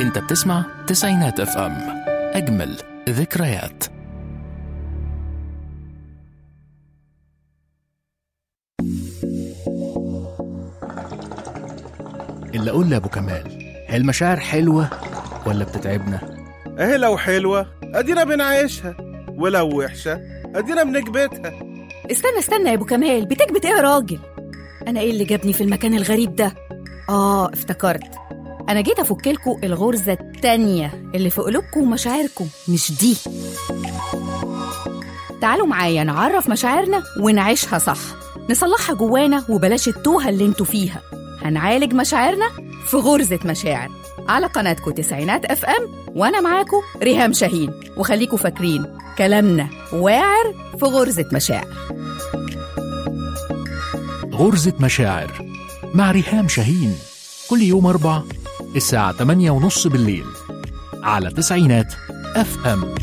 انت بتسمع تسعينات اف ام اجمل ذكريات اللي اقول لابو كمال هي المشاعر حلوه ولا بتتعبنا اهي لو حلوة ادينا بنعيشها ولو وحشة ادينا بنكبتها استنى استنى يا ابو كمال بتكبت ايه يا راجل انا ايه اللي جابني في المكان الغريب ده اه افتكرت انا جيت افكلكوا الغرزه التانية اللي في قلوبكم ومشاعركم مش دي تعالوا معايا نعرف مشاعرنا ونعيشها صح نصلحها جوانا وبلاش التوهه اللي انتوا فيها هنعالج مشاعرنا في غرزه مشاعر على قناتكم تسعينات اف ام وانا معاكم ريهام شاهين وخليكوا فاكرين كلامنا واعر في غرزه مشاعر غرزة مشاعر مع ريهام شاهين كل يوم أربع الساعة 8 ونص بالليل على تسعينات اف ام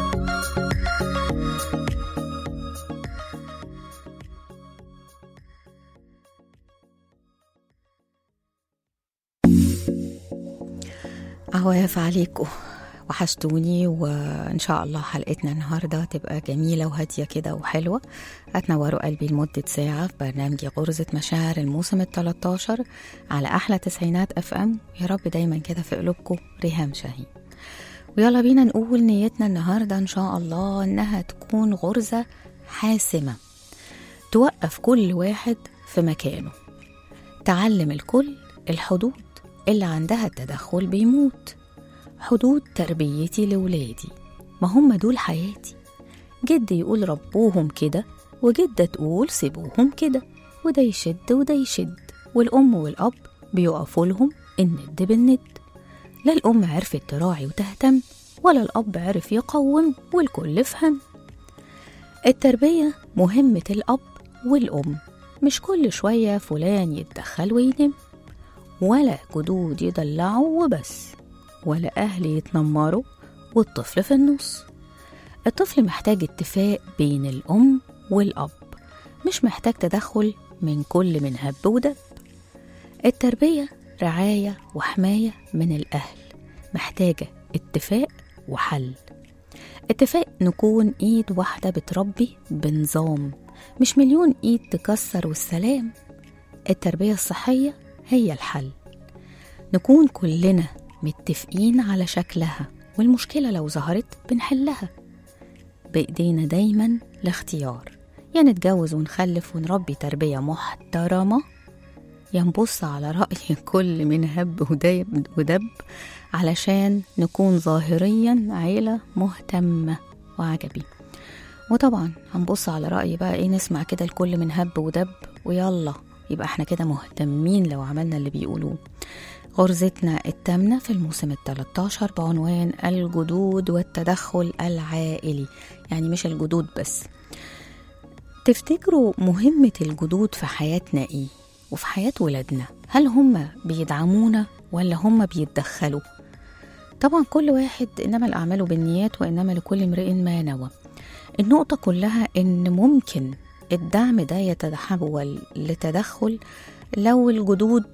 عواف عليكم وحشتوني وإن شاء الله حلقتنا النهاردة تبقى جميلة وهادية كده وحلوة هتنوروا قلبي لمدة ساعة في برنامجي غرزة مشاعر الموسم التلاتاشر على أحلى تسعينات أف أم يا رب دايما كده في قلوبكم ريهام شاهين ويلا بينا نقول نيتنا النهاردة إن شاء الله إنها تكون غرزة حاسمة توقف كل واحد في مكانه تعلم الكل الحدود اللي عندها التدخل بيموت حدود تربيتي لولادي ما هم دول حياتي جد يقول ربوهم كده وجدة تقول سيبوهم كده وده يشد وده يشد والأم والأب بيقفوا لهم الند بالند لا الأم عرفت تراعي وتهتم ولا الأب عرف يقوم والكل فهم التربية مهمة الأب والأم مش كل شوية فلان يتدخل وينم ولا جدود يدلعوا وبس ولا أهل يتنمروا والطفل في النص الطفل محتاج اتفاق بين الأم والأب مش محتاج تدخل من كل من هب ودب التربية رعاية وحماية من الأهل محتاجة اتفاق وحل اتفاق نكون ايد واحدة بتربي بنظام مش مليون ايد تكسر والسلام التربية الصحية هي الحل نكون كلنا متفقين على شكلها والمشكلة لو ظهرت بنحلها بإيدينا دايما الاختيار يا نتجوز ونخلف ونربي تربية محترمة يا نبص على رأي كل من هب ودب, ودب علشان نكون ظاهريا عيلة مهتمة وعجبي وطبعا هنبص على رأي بقى ايه نسمع كده الكل من هب ودب ويلا يبقى احنا كده مهتمين لو عملنا اللي بيقولوه غرزتنا التامنة في الموسم التلاتاشر بعنوان الجدود والتدخل العائلي يعني مش الجدود بس تفتكروا مهمة الجدود في حياتنا ايه وفي حياة ولادنا هل هم بيدعمونا ولا هم بيتدخلوا طبعا كل واحد إنما الأعمال بالنيات وإنما لكل امرئ ما نوى النقطة كلها إن ممكن الدعم ده يتحول لتدخل لو الجدود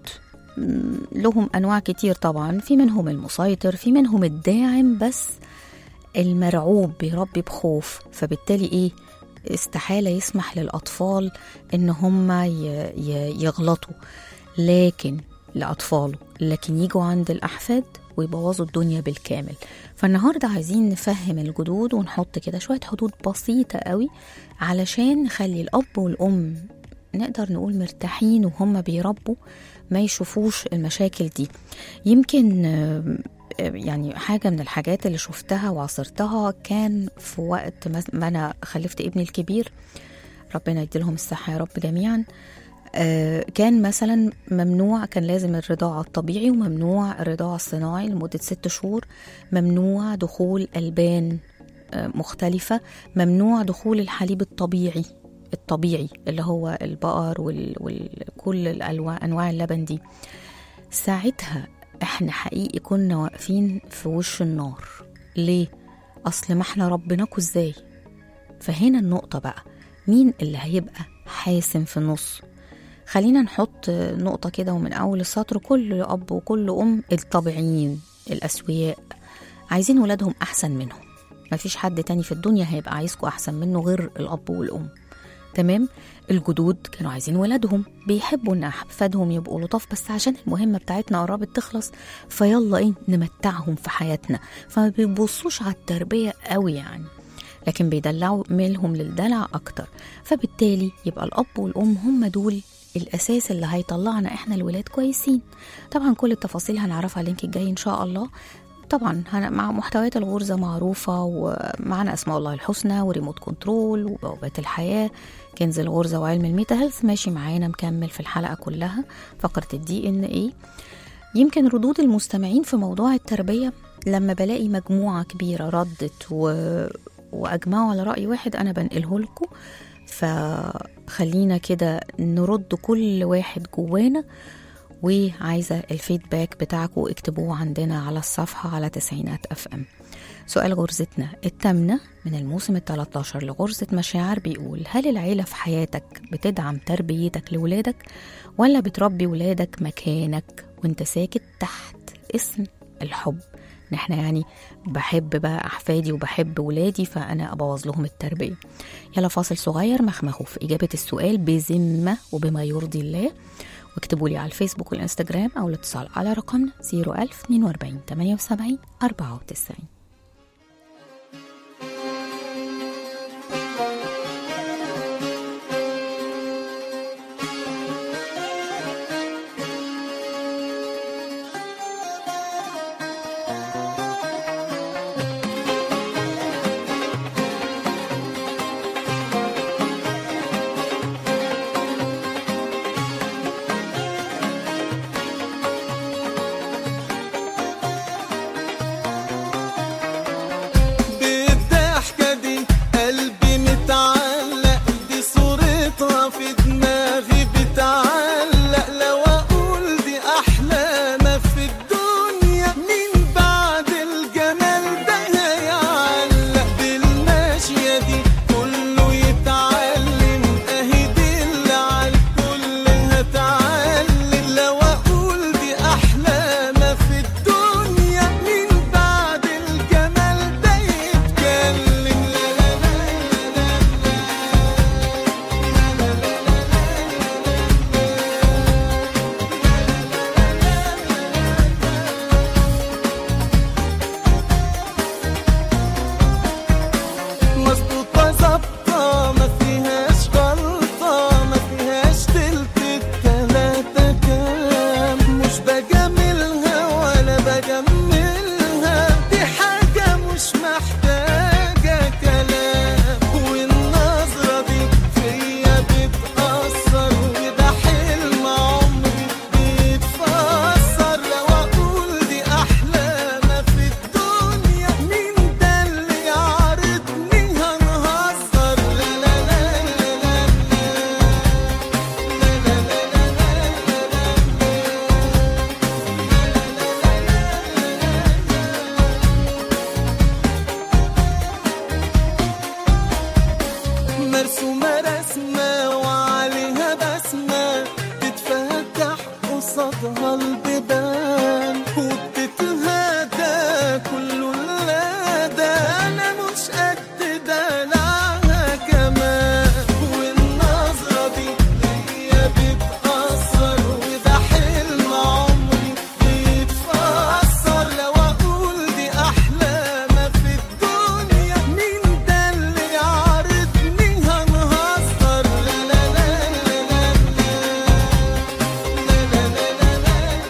لهم أنواع كتير طبعا في منهم المسيطر في منهم الداعم بس المرعوب بيربي بخوف فبالتالي إيه استحالة يسمح للأطفال إن هم يغلطوا لكن لأطفاله لكن يجوا عند الأحفاد ويبوظوا الدنيا بالكامل فالنهاردة عايزين نفهم الجدود ونحط كده شوية حدود بسيطة قوي علشان نخلي الأب والأم نقدر نقول مرتاحين وهم بيربوا ما يشوفوش المشاكل دي يمكن يعني حاجة من الحاجات اللي شفتها وعصرتها كان في وقت ما أنا خلفت ابني الكبير ربنا يديلهم الصحة يا رب جميعا كان مثلا ممنوع كان لازم الرضاعة الطبيعي وممنوع الرضاعة الصناعي لمدة ست شهور ممنوع دخول ألبان مختلفة ممنوع دخول الحليب الطبيعي الطبيعي اللي هو البقر وكل الأنواع أنواع اللبن دي ساعتها احنا حقيقي كنا واقفين في وش النار ليه؟ أصل ما احنا ربناكوا ازاي فهنا النقطة بقى مين اللي هيبقى حاسم في النص خلينا نحط نقطة كده ومن أول السطر كل أب وكل أم الطبيعيين الأسوياء عايزين ولادهم أحسن منهم مفيش حد تاني في الدنيا هيبقى عايزكوا أحسن منه غير الأب والأم تمام الجدود كانوا عايزين ولادهم بيحبوا ان احفادهم يبقوا لطاف بس عشان المهمه بتاعتنا قربت تخلص فيلا ايه نمتعهم في حياتنا فما بيبصوش على التربيه قوي يعني لكن بيدلعوا ميلهم للدلع اكتر فبالتالي يبقى الاب والام هم دول الاساس اللي هيطلعنا احنا الولاد كويسين طبعا كل التفاصيل هنعرفها اللينك الجاي ان شاء الله طبعا هن- مع محتويات الغرزة معروفة ومعنا أسماء الله الحسنى وريموت كنترول وبوابات الحياة كنز الغرزة وعلم الميتا هيلث ماشي معانا مكمل في الحلقة كلها فقرة الدي ان ايه يمكن ردود المستمعين في موضوع التربية لما بلاقي مجموعة كبيرة ردت و... وأجمعوا على رأي واحد أنا بنقله لكم فخلينا كده نرد كل واحد جوانا وعايزة الفيدباك بتاعكم اكتبوه عندنا على الصفحة على تسعينات اف ام سؤال غرزتنا التامنة من الموسم ال 13 لغرزة مشاعر بيقول هل العيلة في حياتك بتدعم تربيتك لولادك ولا بتربي ولادك مكانك وانت ساكت تحت اسم الحب ان احنا يعني بحب بقى احفادي وبحب ولادي فانا ابوظ لهم التربيه يلا فاصل صغير مخمخوا في اجابه السؤال بذمه وبما يرضي الله واكتبوا لي على الفيسبوك والانستجرام او الاتصال على رقمنا 01042 78 94 بالضحكة دي قلبي متعلق دي صورتها في دماغي بتعلق لو أقول دي أحلى ما في الدنيا مين بعد الجمال ده هيعلق بالماشية دي كله يتعلم أهي دي اللي على الكل هتعلم لو أقول دي أحلى ما في الدنيا مين بعد الجمال ده يتكلم لا لا لا لا مظبوطة ظابطة ما فيهاش غلطة ما فيهاش تلت التلاتة كام مش بجاملها ولا بجملها دي حاجة مش محتاجة كلام والنظرة دي فيا بتأثر وده حلم عمري بيتفسر لو أقول دي أحلى ما في الدنيا مين ده اللي يعرضني هنهزر لا لا لا لا لا مرسومة رسمة وعليها بسمة تتفتح قصادها البيبان وبتتهادى كله الندى أنا مش قد دلعها كمان والنظرة دي هي بتأثر وده حلم عمري بيتفسر لو أقول دي أحلى ما في الدنيا مين ده اللي يعرضني هنهزر لا لا لا لا لا لا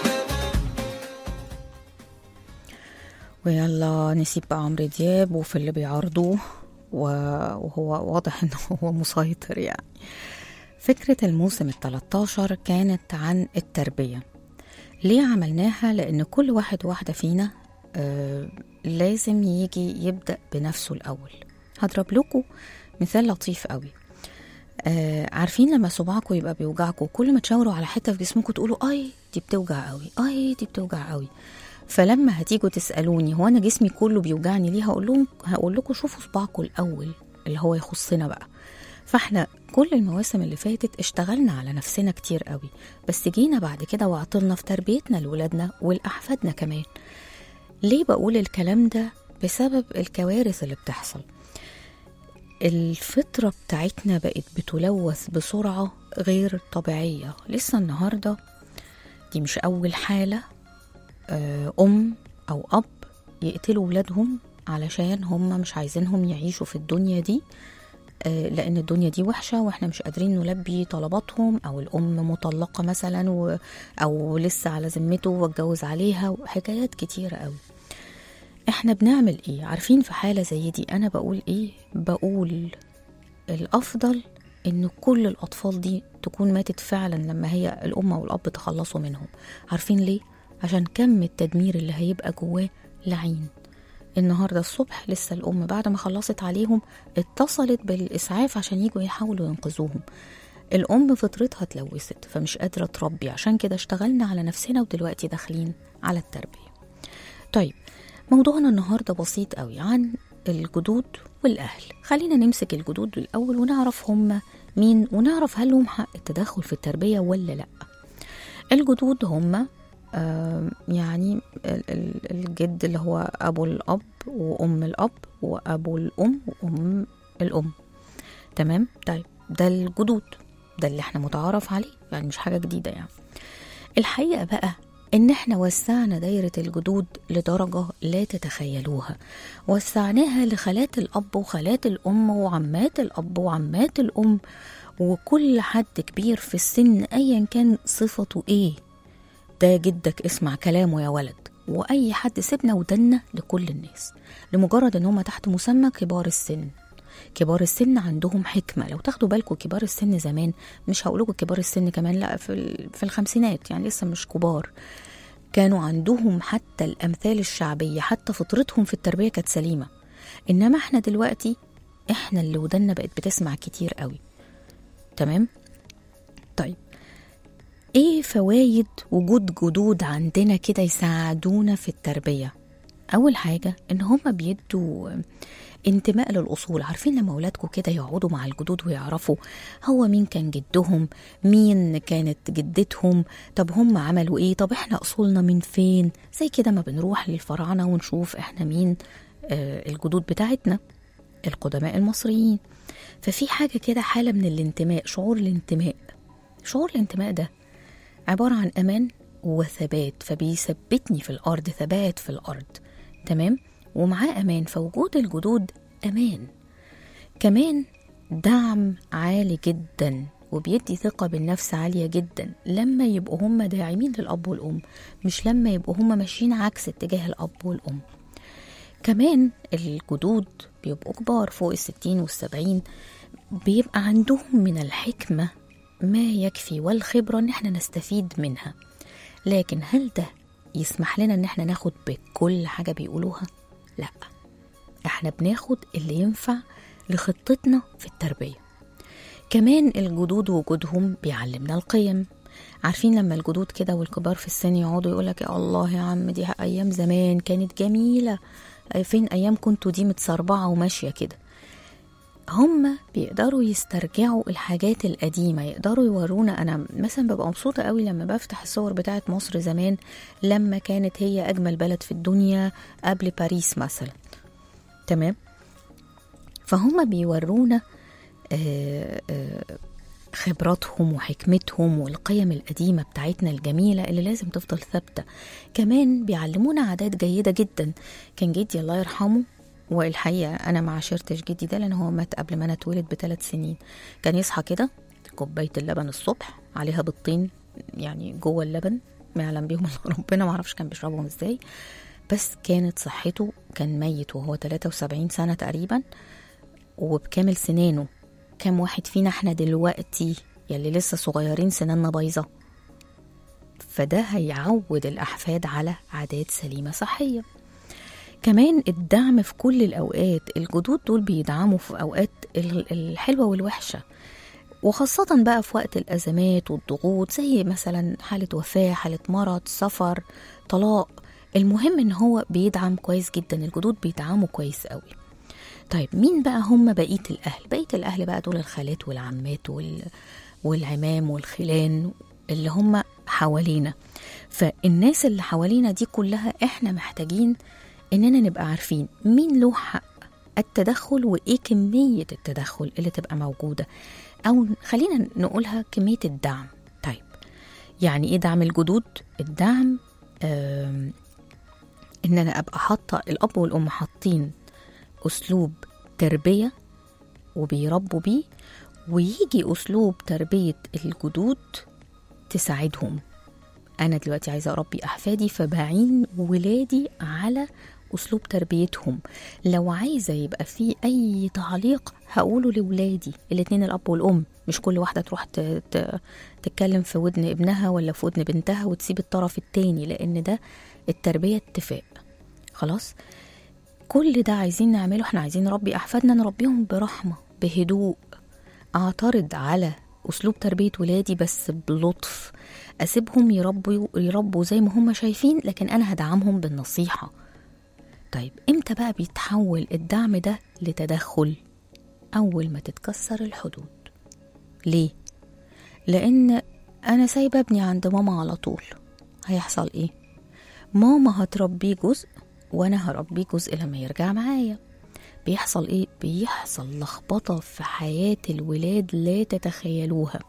ويلا نسيب بقى عمرو دياب وفي اللي بيعرضوه و- وهو واضح انه هو مسيطر يعني فكرة الموسم التلاتاشر كانت عن التربية ليه عملناها لأن كل واحد واحدة فينا آه لازم يجي يبدأ بنفسه الأول هضرب لكم مثال لطيف قوي آه عارفين لما صباعكم يبقى بيوجعكم كل ما تشاوروا على حته في جسمكم تقولوا اي دي بتوجع قوي اي دي بتوجع قوي فلما هتيجوا تسالوني هو انا جسمي كله بيوجعني ليه هقول لهم هقول لكم شوفوا صباعكم الاول اللي هو يخصنا بقى فاحنا كل المواسم اللي فاتت اشتغلنا على نفسنا كتير قوي بس جينا بعد كده وعطلنا في تربيتنا لولادنا ولاحفادنا كمان ليه بقول الكلام ده بسبب الكوارث اللي بتحصل الفطرة بتاعتنا بقت بتلوث بسرعة غير طبيعية لسه النهاردة دي مش أول حالة آه، أم أو أب يقتلوا ولادهم علشان هم مش عايزينهم يعيشوا في الدنيا دي آه، لأن الدنيا دي وحشة وإحنا مش قادرين نلبي طلباتهم أو الأم مطلقة مثلا و... أو لسه على ذمته واتجوز عليها وحكايات كتيرة قوي احنا بنعمل ايه عارفين في حالة زي دي انا بقول ايه بقول الافضل ان كل الاطفال دي تكون ماتت فعلا لما هي الام والاب تخلصوا منهم عارفين ليه عشان كم التدمير اللي هيبقى جواه لعين النهارده الصبح لسه الام بعد ما خلصت عليهم اتصلت بالاسعاف عشان يجوا يحاولوا ينقذوهم الام فطرتها اتلوثت فمش قادره تربي عشان كده اشتغلنا على نفسنا ودلوقتي داخلين على التربيه طيب موضوعنا النهارده بسيط قوي عن الجدود والاهل خلينا نمسك الجدود الاول ونعرف هم مين ونعرف هل لهم حق التدخل في التربيه ولا لا الجدود هم آم، يعني ال- ال- الجد اللي هو ابو الاب وام الاب وابو الام وام الام تمام طيب ده الجدود ده اللي احنا متعارف عليه يعني مش حاجه جديده يعني الحقيقه بقى ان احنا وسعنا دايره الجدود لدرجه لا تتخيلوها وسعناها لخالات الاب وخالات الام وعمات الاب وعمات الام وكل حد كبير في السن ايا كان صفته ايه ده جدك اسمع كلامه يا ولد واي حد سيبنا ودنا لكل الناس لمجرد ان هم تحت مسمى كبار السن كبار السن عندهم حكمه لو تاخدوا بالكم كبار السن زمان مش هقولكوا كبار السن كمان لا في ال- في الخمسينات يعني لسه مش كبار كانوا عندهم حتى الامثال الشعبيه حتى فطرتهم في التربيه كانت سليمه انما احنا دلوقتي احنا اللي ودنا بقت بتسمع كتير قوي تمام طيب ايه فوايد وجود جدود عندنا كده يساعدونا في التربيه اول حاجه ان هما بيدوا انتماء للاصول عارفين لما اولادكم كده يقعدوا مع الجدود ويعرفوا هو مين كان جدهم مين كانت جدتهم طب هم عملوا ايه طب احنا اصولنا من فين زي كده ما بنروح للفراعنه ونشوف احنا مين آه الجدود بتاعتنا القدماء المصريين ففي حاجه كده حاله من الانتماء شعور الانتماء شعور الانتماء ده عبارة عن أمان وثبات فبيثبتني في الأرض ثبات في الأرض تمام ومعاه أمان فوجود الجدود أمان كمان دعم عالي جدا وبيدي ثقة بالنفس عالية جدا لما يبقوا هم داعمين للأب والأم مش لما يبقوا هم ماشيين عكس اتجاه الأب والأم كمان الجدود بيبقوا كبار فوق الستين والسبعين بيبقى عندهم من الحكمة ما يكفي والخبرة ان احنا نستفيد منها لكن هل ده يسمح لنا ان احنا ناخد بكل حاجة بيقولوها؟ لا احنا بناخد اللي ينفع لخطتنا في التربية كمان الجدود وجودهم بيعلمنا القيم عارفين لما الجدود كده والكبار في السن يقعدوا يقولك يا الله يا عم دي ايام زمان كانت جميلة فين ايام كنتوا دي متسربعة وماشية كده هم بيقدروا يسترجعوا الحاجات القديمة يقدروا يورونا أنا مثلا ببقى مبسوطة قوي لما بفتح الصور بتاعت مصر زمان لما كانت هي أجمل بلد في الدنيا قبل باريس مثلا تمام فهم بيورونا آه، آه، خبراتهم وحكمتهم والقيم القديمة بتاعتنا الجميلة اللي لازم تفضل ثابتة كمان بيعلمونا عادات جيدة جدا كان جدي الله يرحمه والحقيقة أنا ما عاشرتش جدي ده لأن هو مات قبل ما أنا اتولد بثلاث سنين كان يصحى كده كوباية اللبن الصبح عليها بيضتين يعني جوه اللبن ما يعلم بيهم إلا ربنا ما اعرفش كان بيشربهم ازاي بس كانت صحته كان ميت وهو 73 سنة تقريبا وبكامل سنانه كام واحد فينا احنا دلوقتي يلي لسه صغيرين سناننا بايظة فده هيعود الأحفاد على عادات سليمة صحية كمان الدعم في كل الأوقات الجدود دول بيدعموا في أوقات ال- الحلوة والوحشة وخاصة بقى في وقت الأزمات والضغوط زي مثلا حالة وفاة حالة مرض سفر طلاق المهم ان هو بيدعم كويس جدا الجدود بيدعموا كويس قوي طيب مين بقى هم بقية الأهل بقية الأهل بقى دول الخالات والعمات وال... والعمام والخلان اللي هم حوالينا فالناس اللي حوالينا دي كلها احنا محتاجين اننا نبقى عارفين مين له حق التدخل وايه كميه التدخل اللي تبقى موجوده او خلينا نقولها كميه الدعم طيب يعني ايه دعم الجدود الدعم آم، ان انا ابقى حاطه الاب والام حاطين اسلوب تربيه وبيربوا بيه ويجي اسلوب تربيه الجدود تساعدهم انا دلوقتي عايزه اربي احفادي فبعين ولادي على اسلوب تربيتهم لو عايزه يبقى في اي تعليق هقوله لولادي الاتنين الاب والام مش كل واحده تروح ت- ت- تتكلم في ودن ابنها ولا في ودن بنتها وتسيب الطرف التاني لان ده التربيه اتفاق خلاص كل ده عايزين نعمله احنا عايزين نربي احفادنا نربيهم برحمه بهدوء اعترض على اسلوب تربيه ولادي بس بلطف اسيبهم يربوا يربوا زي ما هم شايفين لكن انا هدعمهم بالنصيحه طيب امتى بقى بيتحول الدعم ده لتدخل اول ما تتكسر الحدود ليه لان انا سايبه ابني عند ماما على طول هيحصل ايه ماما هتربيه جزء وانا هربيه جزء لما يرجع معايا بيحصل ايه بيحصل لخبطه في حياه الولاد لا تتخيلوها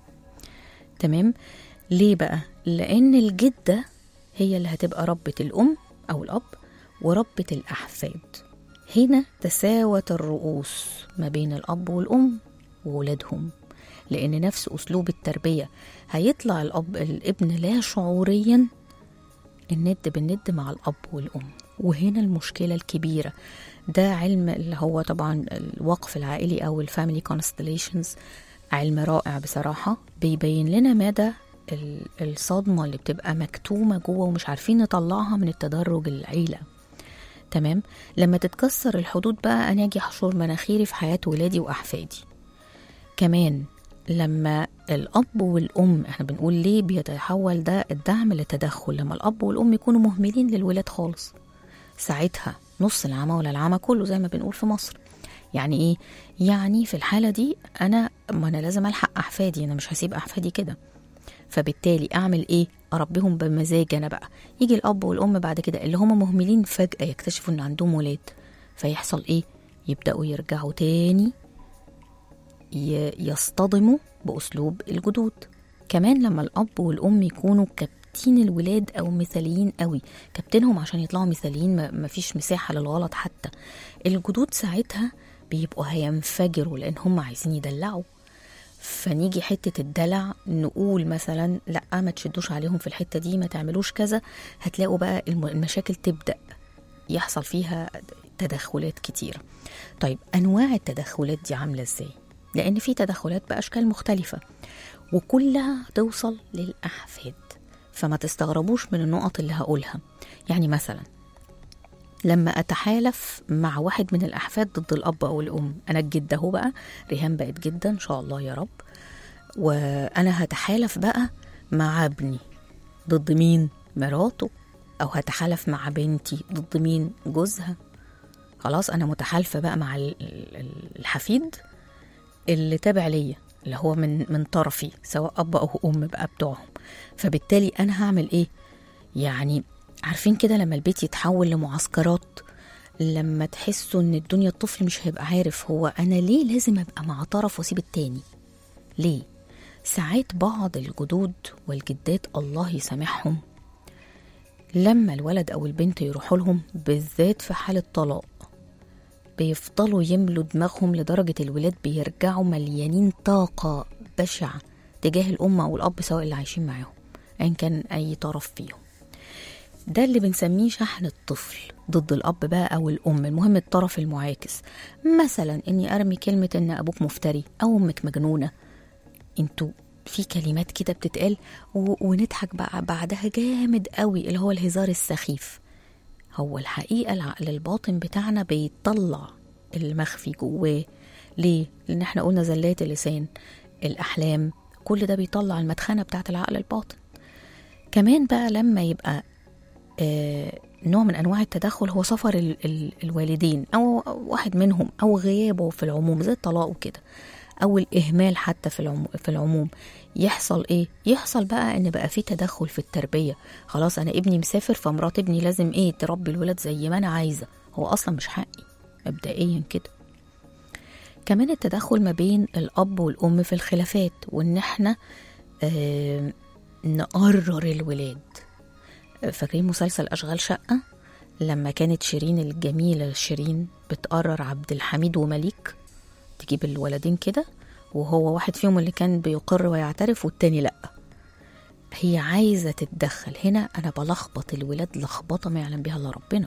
تمام ليه بقى لان الجده هي اللي هتبقى ربة الام او الاب وربة الاحفاد هنا تساوت الرؤوس ما بين الاب والام وولادهم لان نفس اسلوب التربيه هيطلع الاب الابن لا شعوريا الند بالند مع الاب والام وهنا المشكله الكبيره ده علم اللي هو طبعا الوقف العائلي او الفاميلي كونستليشنز علم رائع بصراحه بيبين لنا مدى ال- الصدمه اللي بتبقى مكتومه جوه ومش عارفين نطلعها من التدرج العيله تمام لما تتكسر الحدود بقى انا اجي احشر مناخيري في حياه ولادي واحفادي كمان لما الاب والام احنا بنقول ليه بيتحول ده الدعم لتدخل لما الاب والام يكونوا مهملين للولاد خالص ساعتها نص العمى ولا العمى كله زي ما بنقول في مصر يعني ايه يعني في الحاله دي انا ما انا لازم الحق احفادي انا مش هسيب احفادي كده فبالتالي اعمل ايه اربيهم بمزاج انا بقى يجي الاب والام بعد كده اللي هم مهملين فجاه يكتشفوا ان عندهم ولاد فيحصل ايه يبداوا يرجعوا تاني ي- يصطدموا باسلوب الجدود كمان لما الاب والام يكونوا كابتين الولاد او مثاليين قوي كابتنهم عشان يطلعوا مثاليين ما- مفيش مساحه للغلط حتى الجدود ساعتها بيبقوا هينفجروا لان هم عايزين يدلعوا فنيجي حتة الدلع نقول مثلا لا ما تشدوش عليهم في الحتة دي ما تعملوش كذا هتلاقوا بقى الم- المشاكل تبدأ يحصل فيها تدخلات كتيرة طيب أنواع التدخلات دي عاملة ازاي؟ لأن في تدخلات بأشكال مختلفة وكلها توصل للأحفاد فما تستغربوش من النقط اللي هقولها يعني مثلا لما اتحالف مع واحد من الاحفاد ضد الاب او الام انا الجده اهو بقى ريهام بقت جده ان شاء الله يا رب وانا هتحالف بقى مع ابني ضد مين مراته او هتحالف مع بنتي ضد مين جوزها خلاص انا متحالفه بقى مع ال- ال- الحفيد اللي تابع ليا اللي هو من من طرفي سواء اب او ام بقى بتوعهم فبالتالي انا هعمل ايه يعني عارفين كده لما البيت يتحول لمعسكرات لما تحسوا ان الدنيا الطفل مش هيبقى عارف هو انا ليه لازم ابقى مع طرف واسيب التاني ليه ساعات بعض الجدود والجدات الله يسامحهم لما الولد او البنت يروحوا لهم بالذات في حالة طلاق بيفضلوا يملوا دماغهم لدرجة الولاد بيرجعوا مليانين طاقة بشعة تجاه الأم أو الأب سواء اللي عايشين معاهم أيا كان أي طرف فيهم ده اللي بنسميه شحن الطفل ضد الأب بقى أو الأم المهم الطرف المعاكس مثلا إني أرمي كلمة إن أبوك مفتري أو أمك مجنونة انتوا في كلمات كده بتتقال و... ونضحك بقى بعدها جامد قوي اللي هو الهزار السخيف هو الحقيقة العقل الباطن بتاعنا بيطلع المخفي جواه ليه؟ لأن احنا قلنا زلات اللسان الأحلام كل ده بيطلع المدخنة بتاعت العقل الباطن كمان بقى لما يبقى آه نوع من أنواع التدخل هو سفر ال ال الوالدين أو أو واحد منهم أو غيابه في العموم زي الطلاق وكده او الاهمال حتى في العموم في العموم يحصل ايه يحصل بقى ان بقى في تدخل في التربيه خلاص انا ابني مسافر فمرات ابني لازم ايه تربي الولد زي ما انا عايزه هو اصلا مش حقي مبدئيا كده كمان التدخل ما بين الاب والام في الخلافات وان احنا آه نقرر الولاد فاكرين مسلسل اشغال شقه لما كانت شيرين الجميله شيرين بتقرر عبد الحميد ومليك تجيب الولدين كده وهو واحد فيهم اللي كان بيقر ويعترف والتاني لا هي عايزه تتدخل هنا انا بلخبط الولاد لخبطه ما يعلم بها الا ربنا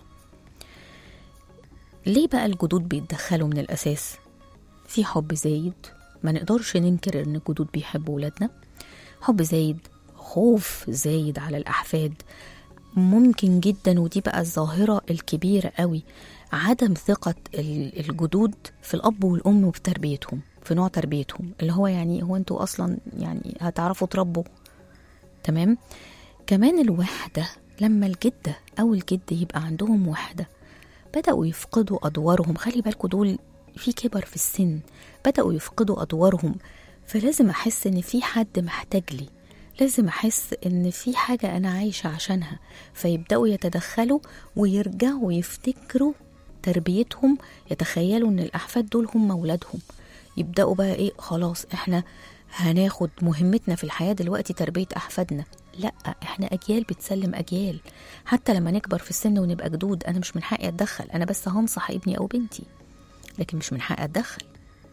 ليه بقى الجدود بيتدخلوا من الاساس في حب زايد ما نقدرش ننكر ان الجدود بيحبوا ولادنا حب زايد خوف زايد على الأحفاد ممكن جدا ودي بقى الظاهرة الكبيرة قوي عدم ثقة ال- الجدود في الأب والأم وفي تربيتهم في نوع تربيتهم اللي هو يعني هو انتوا أصلا يعني هتعرفوا تربوا تمام كمان الوحدة لما الجدة أو الجد يبقى عندهم وحدة بدأوا يفقدوا أدوارهم خلي بالكوا دول في كبر في السن بدأوا يفقدوا أدوارهم فلازم أحس إن في حد محتاج لي لازم أحس إن في حاجة أنا عايشة عشانها فيبدأوا يتدخلوا ويرجعوا يفتكروا تربيتهم يتخيلوا إن الأحفاد دول هم أولادهم يبدأوا بقى إيه خلاص إحنا هناخد مهمتنا في الحياة دلوقتي تربية أحفادنا لا احنا أجيال بتسلم أجيال حتى لما نكبر في السن ونبقى جدود أنا مش من حقي أتدخل أنا بس هنصح ابني أو بنتي لكن مش من حقي أتدخل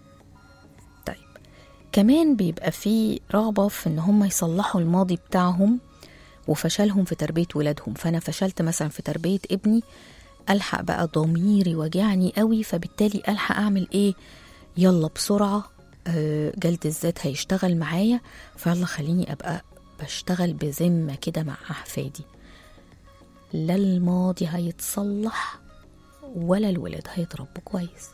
طيب كمان بيبقى في رغبة في إن هم يصلحوا الماضي بتاعهم وفشلهم في تربية ولادهم فأنا فشلت مثلا في تربية ابني ألحق بقى ضميري وجعني قوي فبالتالي ألحق أعمل إيه يلا بسرعة آه، جلد الذات هيشتغل معايا فيلا خليني أبقى بشتغل بذمة كده مع أحفادي لا الماضي هيتصلح ولا الولاد هيتربوا كويس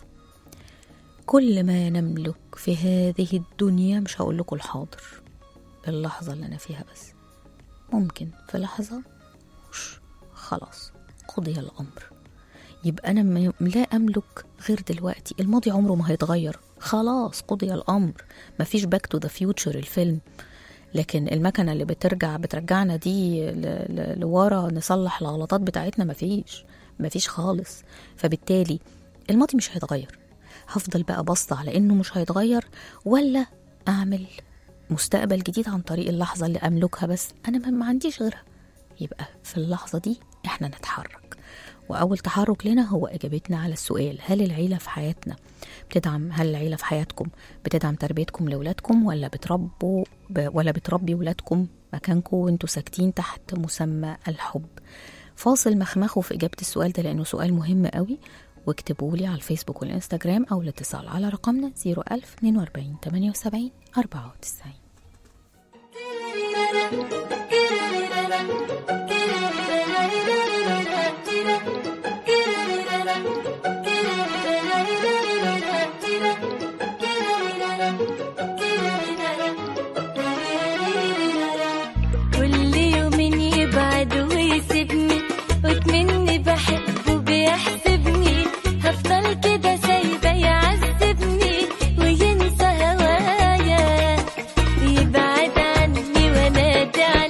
كل ما نملك في هذه الدنيا مش هقول لكم الحاضر اللحظة اللي أنا فيها بس ممكن في لحظة وش خلاص قضي الأمر يبقى أنا م- لا أملك غير دلوقتي الماضي عمره ما هيتغير خلاص قضي الأمر مفيش باك تو ذا فيوتشر الفيلم لكن المكنة اللي بترجع بترجعنا دي ل- ل- لورا نصلح الغلطات بتاعتنا مفيش مفيش خالص فبالتالي الماضي مش هيتغير هفضل بقى باصة على انه مش هيتغير ولا اعمل مستقبل جديد عن طريق اللحظة اللي املكها بس انا ما- ما عنديش غيرها يبقى في اللحظة دي احنا نتحرك واول تحرك لنا هو اجابتنا على السؤال هل العيلة في حياتنا بتدعم هل العيلة في حياتكم بتدعم تربيتكم لاولادكم ولا بتربوا ب... ولا بتربي ولادكم مكانكم وانتوا ساكتين تحت مسمى الحب فاصل مخمخه في إجابة السؤال ده لأنه سؤال مهم قوي واكتبوا لي على الفيسبوك والإنستجرام أو الاتصال على رقمنا 01042 78 94 كل يوم يبعد ويسيبني واتمني بحبه بيحسبني هفضل كده سايبه يعذبني وينسى هوايا يبعد عني وانا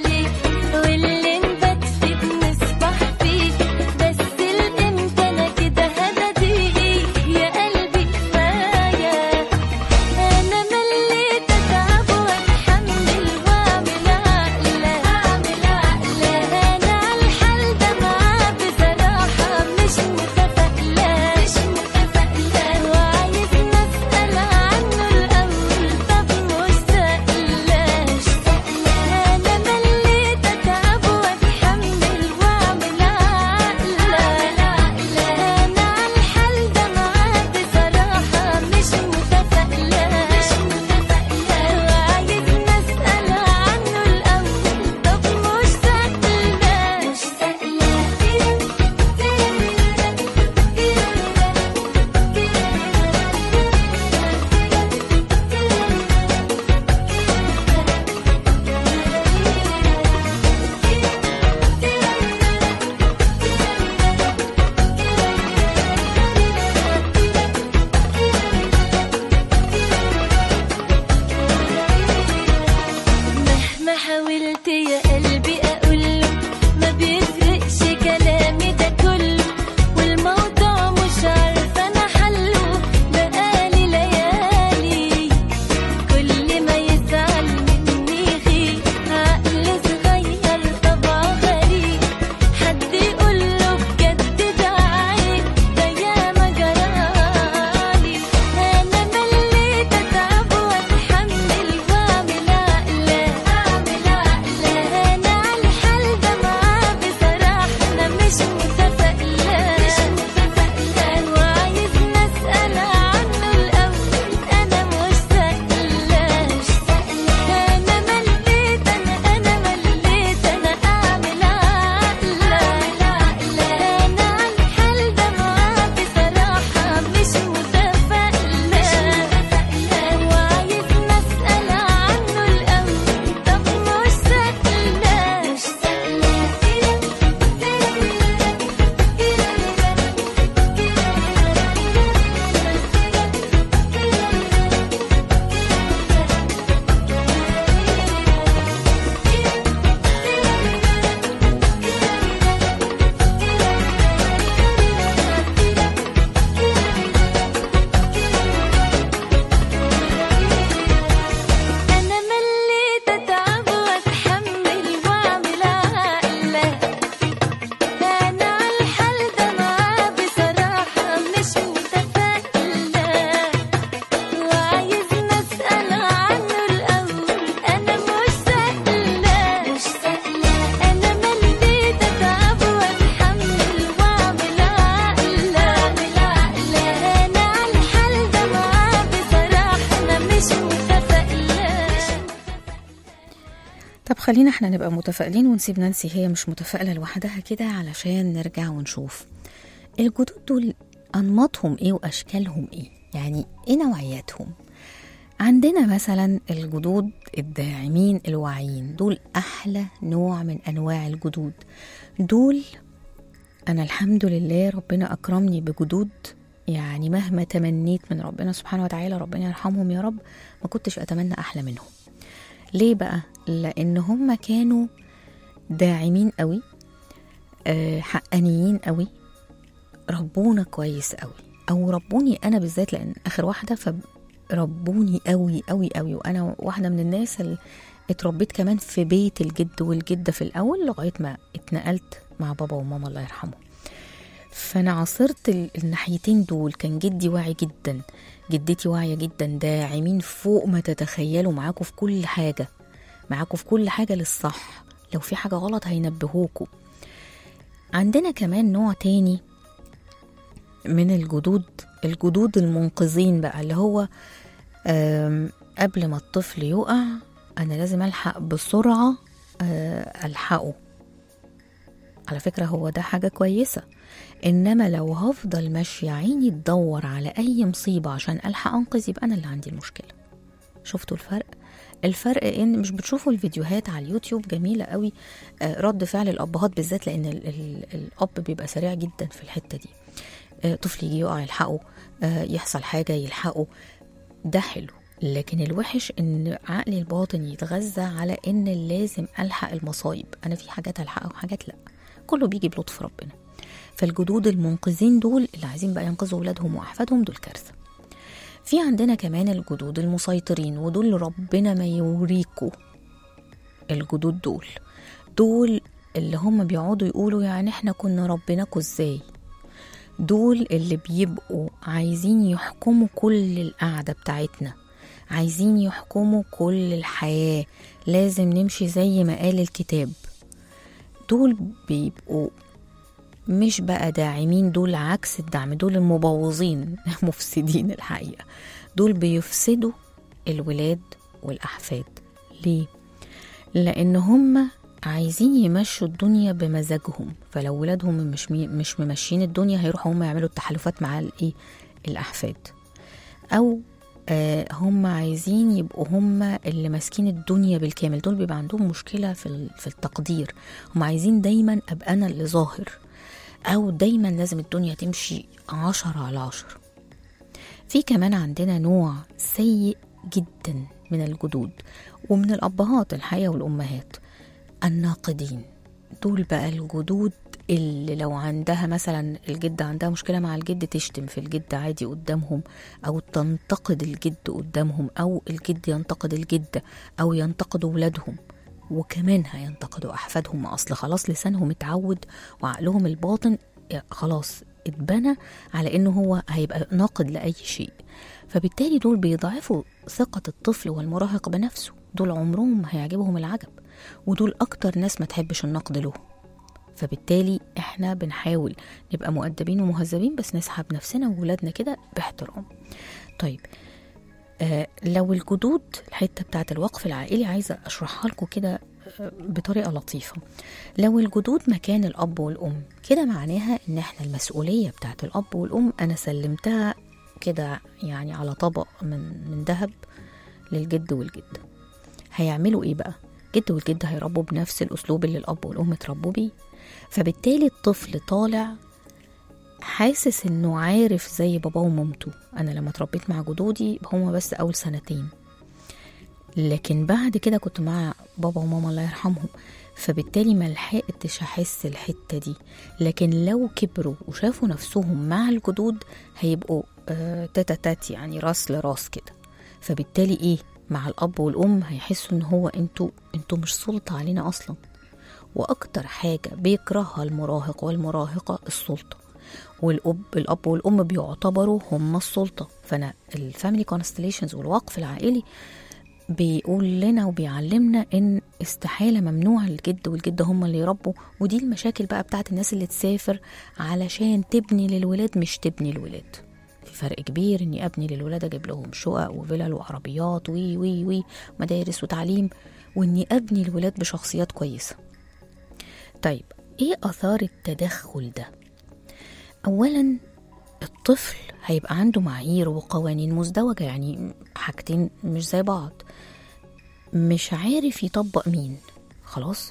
خلينا احنا نبقى متفائلين ونسيب نانسي هي مش متفائلة لوحدها كده علشان نرجع ونشوف الجدود دول أنماطهم ايه وأشكالهم ايه يعني ايه نوعياتهم عندنا مثلا الجدود الداعمين الواعيين دول أحلى نوع من أنواع الجدود دول أنا الحمد لله ربنا أكرمني بجدود يعني مهما تمنيت من ربنا سبحانه وتعالى ربنا يرحمهم يا رب ما كنتش أتمنى أحلى منهم ليه بقى؟ لأن هم كانوا داعمين قوي آه، حقانيين قوي ربونا كويس قوي أو ربوني أنا بالذات لأن آخر واحدة فربوني قوي قوي قوي وأنا واحدة من الناس اللي اتربيت كمان في بيت الجد والجدة في الأول لغاية ما اتنقلت مع بابا وماما الله يرحمهم فانا عاصرت ال- الناحيتين دول كان جدي واعي جدا جدتي واعيه جدا داعمين فوق ما تتخيلوا معاكم في كل حاجه معاكم في كل حاجه للصح لو في حاجه غلط هينبهوكوا عندنا كمان نوع تاني من الجدود الجدود المنقذين بقى اللي هو آم، قبل ما الطفل يقع انا لازم الحق بسرعه آه، الحقه على فكره هو ده حاجه كويسه انما لو هفضل ماشيه عيني تدور على اي مصيبه عشان الحق انقذ يبقى انا اللي عندي المشكله شفتوا الفرق الفرق ان مش بتشوفوا الفيديوهات على اليوتيوب جميله قوي آه، رد فعل الابهات بالذات لان ال ال الاب بيبقى سريع جدا في الحته دي آه، طفل يجي يقع يلحقه آه، يحصل حاجه يلحقه ده حلو لكن الوحش ان عقلي الباطن يتغذى على ان لازم الحق المصايب انا في حاجات الحقها وحاجات لا كله بيجي بلطف ربنا فالجدود المنقذين دول اللي عايزين بقى ينقذوا ولادهم واحفادهم دول كارثه في عندنا كمان الجدود المسيطرين ودول ربنا ما يوريكوا الجدود دول دول اللي هم بيقعدوا يقولوا يعني احنا كنا ربناكوا ازاي دول اللي بيبقوا عايزين يحكموا كل القعدة بتاعتنا عايزين يحكموا كل الحياة لازم نمشي زي ما قال الكتاب دول بيبقوا مش بقى داعمين دول عكس الدعم دول المبوظين مفسدين الحقيقة دول بيفسدوا الولاد والأحفاد ليه؟ لأن هم عايزين يمشوا الدنيا بمزاجهم فلو ولادهم مش مي مش ممشين الدنيا هيروحوا هم يعملوا التحالفات مع الايه الأحفاد أو آه هم عايزين يبقوا هم اللي ماسكين الدنيا بالكامل دول بيبقى عندهم مشكلة في, ال- في التقدير هم عايزين دايما أبقى أنا اللي ظاهر أو دايما لازم الدنيا تمشي عشرة على عشرة في كمان عندنا نوع سيء جدا من الجدود ومن الأبهات الحقيقة والأمهات الناقدين دول بقى الجدود اللي لو عندها مثلا الجدة عندها مشكلة مع الجد تشتم في الجد عادي قدامهم أو تنتقد الجد قدامهم أو الجد ينتقد الجدة أو ينتقدوا ولادهم وكمان هينتقدوا أحفادهم ما أصل خلاص لسانهم اتعود وعقلهم الباطن خلاص اتبنى على إنه هو هيبقى ناقد لأي شيء فبالتالي دول بيضعفوا ثقة الطفل والمراهق بنفسه دول عمرهم ما هيعجبهم العجب ودول أكتر ناس ما تحبش النقد له فبالتالي احنا بنحاول نبقى مؤدبين ومهذبين بس نسحب نفسنا وولادنا كده باحترام طيب آه لو الجدود الحته بتاعت الوقف العائلي عايزه اشرحها لكم كده آه، بطريقه لطيفه لو الجدود مكان الاب والام كده معناها ان احنا المسؤوليه بتاعت الاب والام انا سلمتها كده يعني على طبق من من ذهب للجد والجده هيعملوا ايه بقى الجد والجده هيربوا بنفس الاسلوب اللي الاب والام اتربوا بيه فبالتالي الطفل طالع حاسس انه عارف زي باباه ومامته انا لما اتربيت مع جدودي هما بس اول سنتين لكن بعد كده كنت مع بابا وماما الله يرحمهم فبالتالي ما لحقتش احس الحته دي لكن لو كبروا وشافوا نفسهم مع الجدود هيبقوا آه تاتا تات يعني راس لراس كده فبالتالي ايه مع الاب والام هيحسوا ان هو انتوا انتوا مش سلطه علينا اصلا واكتر حاجه بيكرهها المراهق والمراهقه السلطه والاب الاب والام بيعتبروا هم السلطه فانا الفاميلي كونستليشنز والوقف العائلي بيقول لنا وبيعلمنا ان استحاله ممنوع الجد والجده هم اللي يربوا ودي المشاكل بقى بتاعت الناس اللي تسافر علشان تبني للولاد مش تبني الولاد في فرق كبير اني ابني للولاد اجيب لهم شقق وفلل وعربيات وي وي وي مدارس وتعليم وإني أبني الولاد بشخصيات كويسة طيب إيه آثار التدخل ده؟ أولا الطفل هيبقى عنده معايير وقوانين مزدوجة يعني حاجتين مش زي بعض مش عارف يطبق مين خلاص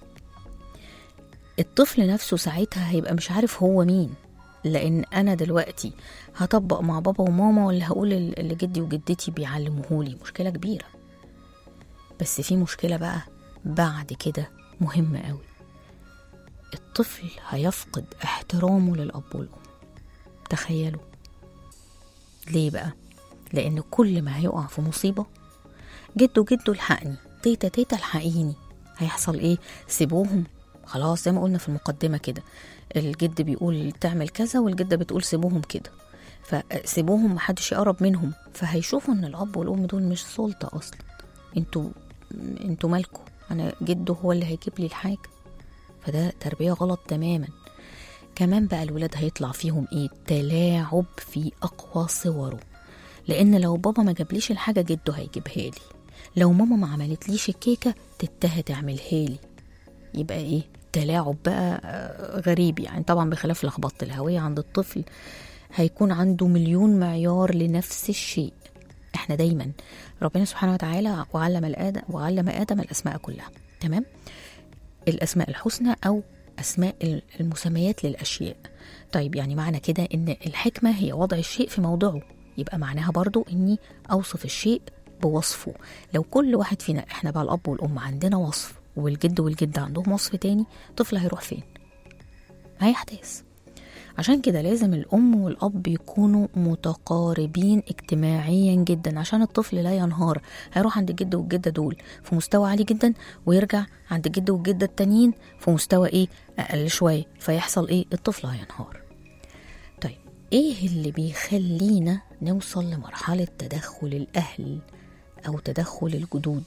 الطفل نفسه ساعتها هيبقى مش عارف هو مين لان انا دلوقتي هطبق مع بابا وماما ولا هقول اللي جدي وجدتي بيعلموهولي مشكله كبيره بس في مشكله بقى بعد كده مهمه قوي الطفل هيفقد احترامه للاب والام تخيلوا ليه بقى لان كل ما هيقع في مصيبه جدو جدو الحقني تيتا تيتا الحقيني هيحصل ايه سيبوهم خلاص زي ما قلنا في المقدمة كده الجد بيقول تعمل كذا والجدة بتقول سيبوهم كده فسيبوهم محدش يقرب منهم فهيشوفوا ان الاب والام دول مش سلطة اصلا انتوا انتوا مالكوا انا جده هو اللي هيجيب لي الحاجة فده تربية غلط تماما كمان بقى الولاد هيطلع فيهم ايه تلاعب في اقوى صوره لان لو بابا ما جابليش الحاجه جده هيجيبها لي لو ماما ما عملتليش الكيكه تتها تعملها لي يبقى ايه تلاعب بقى آه، غريب يعني طبعا بخلاف لخبطه الهويه عند الطفل هيكون عنده مليون معيار لنفس الشيء احنا دايما ربنا سبحانه وتعالى وعلم الادم وعلم ادم الاسماء كلها تمام الاسماء الحسنى او اسماء المسميات للاشياء طيب يعني معنى كده ان الحكمه هي وضع الشيء في موضعه يبقى معناها برضو اني اوصف الشيء بوصفه لو كل واحد فينا احنا بقى الاب والام عندنا وصف والجد والجده عندهم وصف تاني طفل هيروح فين هيحتاس عشان كده لازم الأم والأب يكونوا متقاربين اجتماعيا جدا عشان الطفل لا ينهار هيروح عند الجد والجدة دول في مستوى عالي جدا ويرجع عند الجد والجدة التانيين في مستوى ايه أقل شوية فيحصل ايه الطفل هينهار طيب ايه اللي بيخلينا نوصل لمرحلة تدخل الأهل أو تدخل الجدود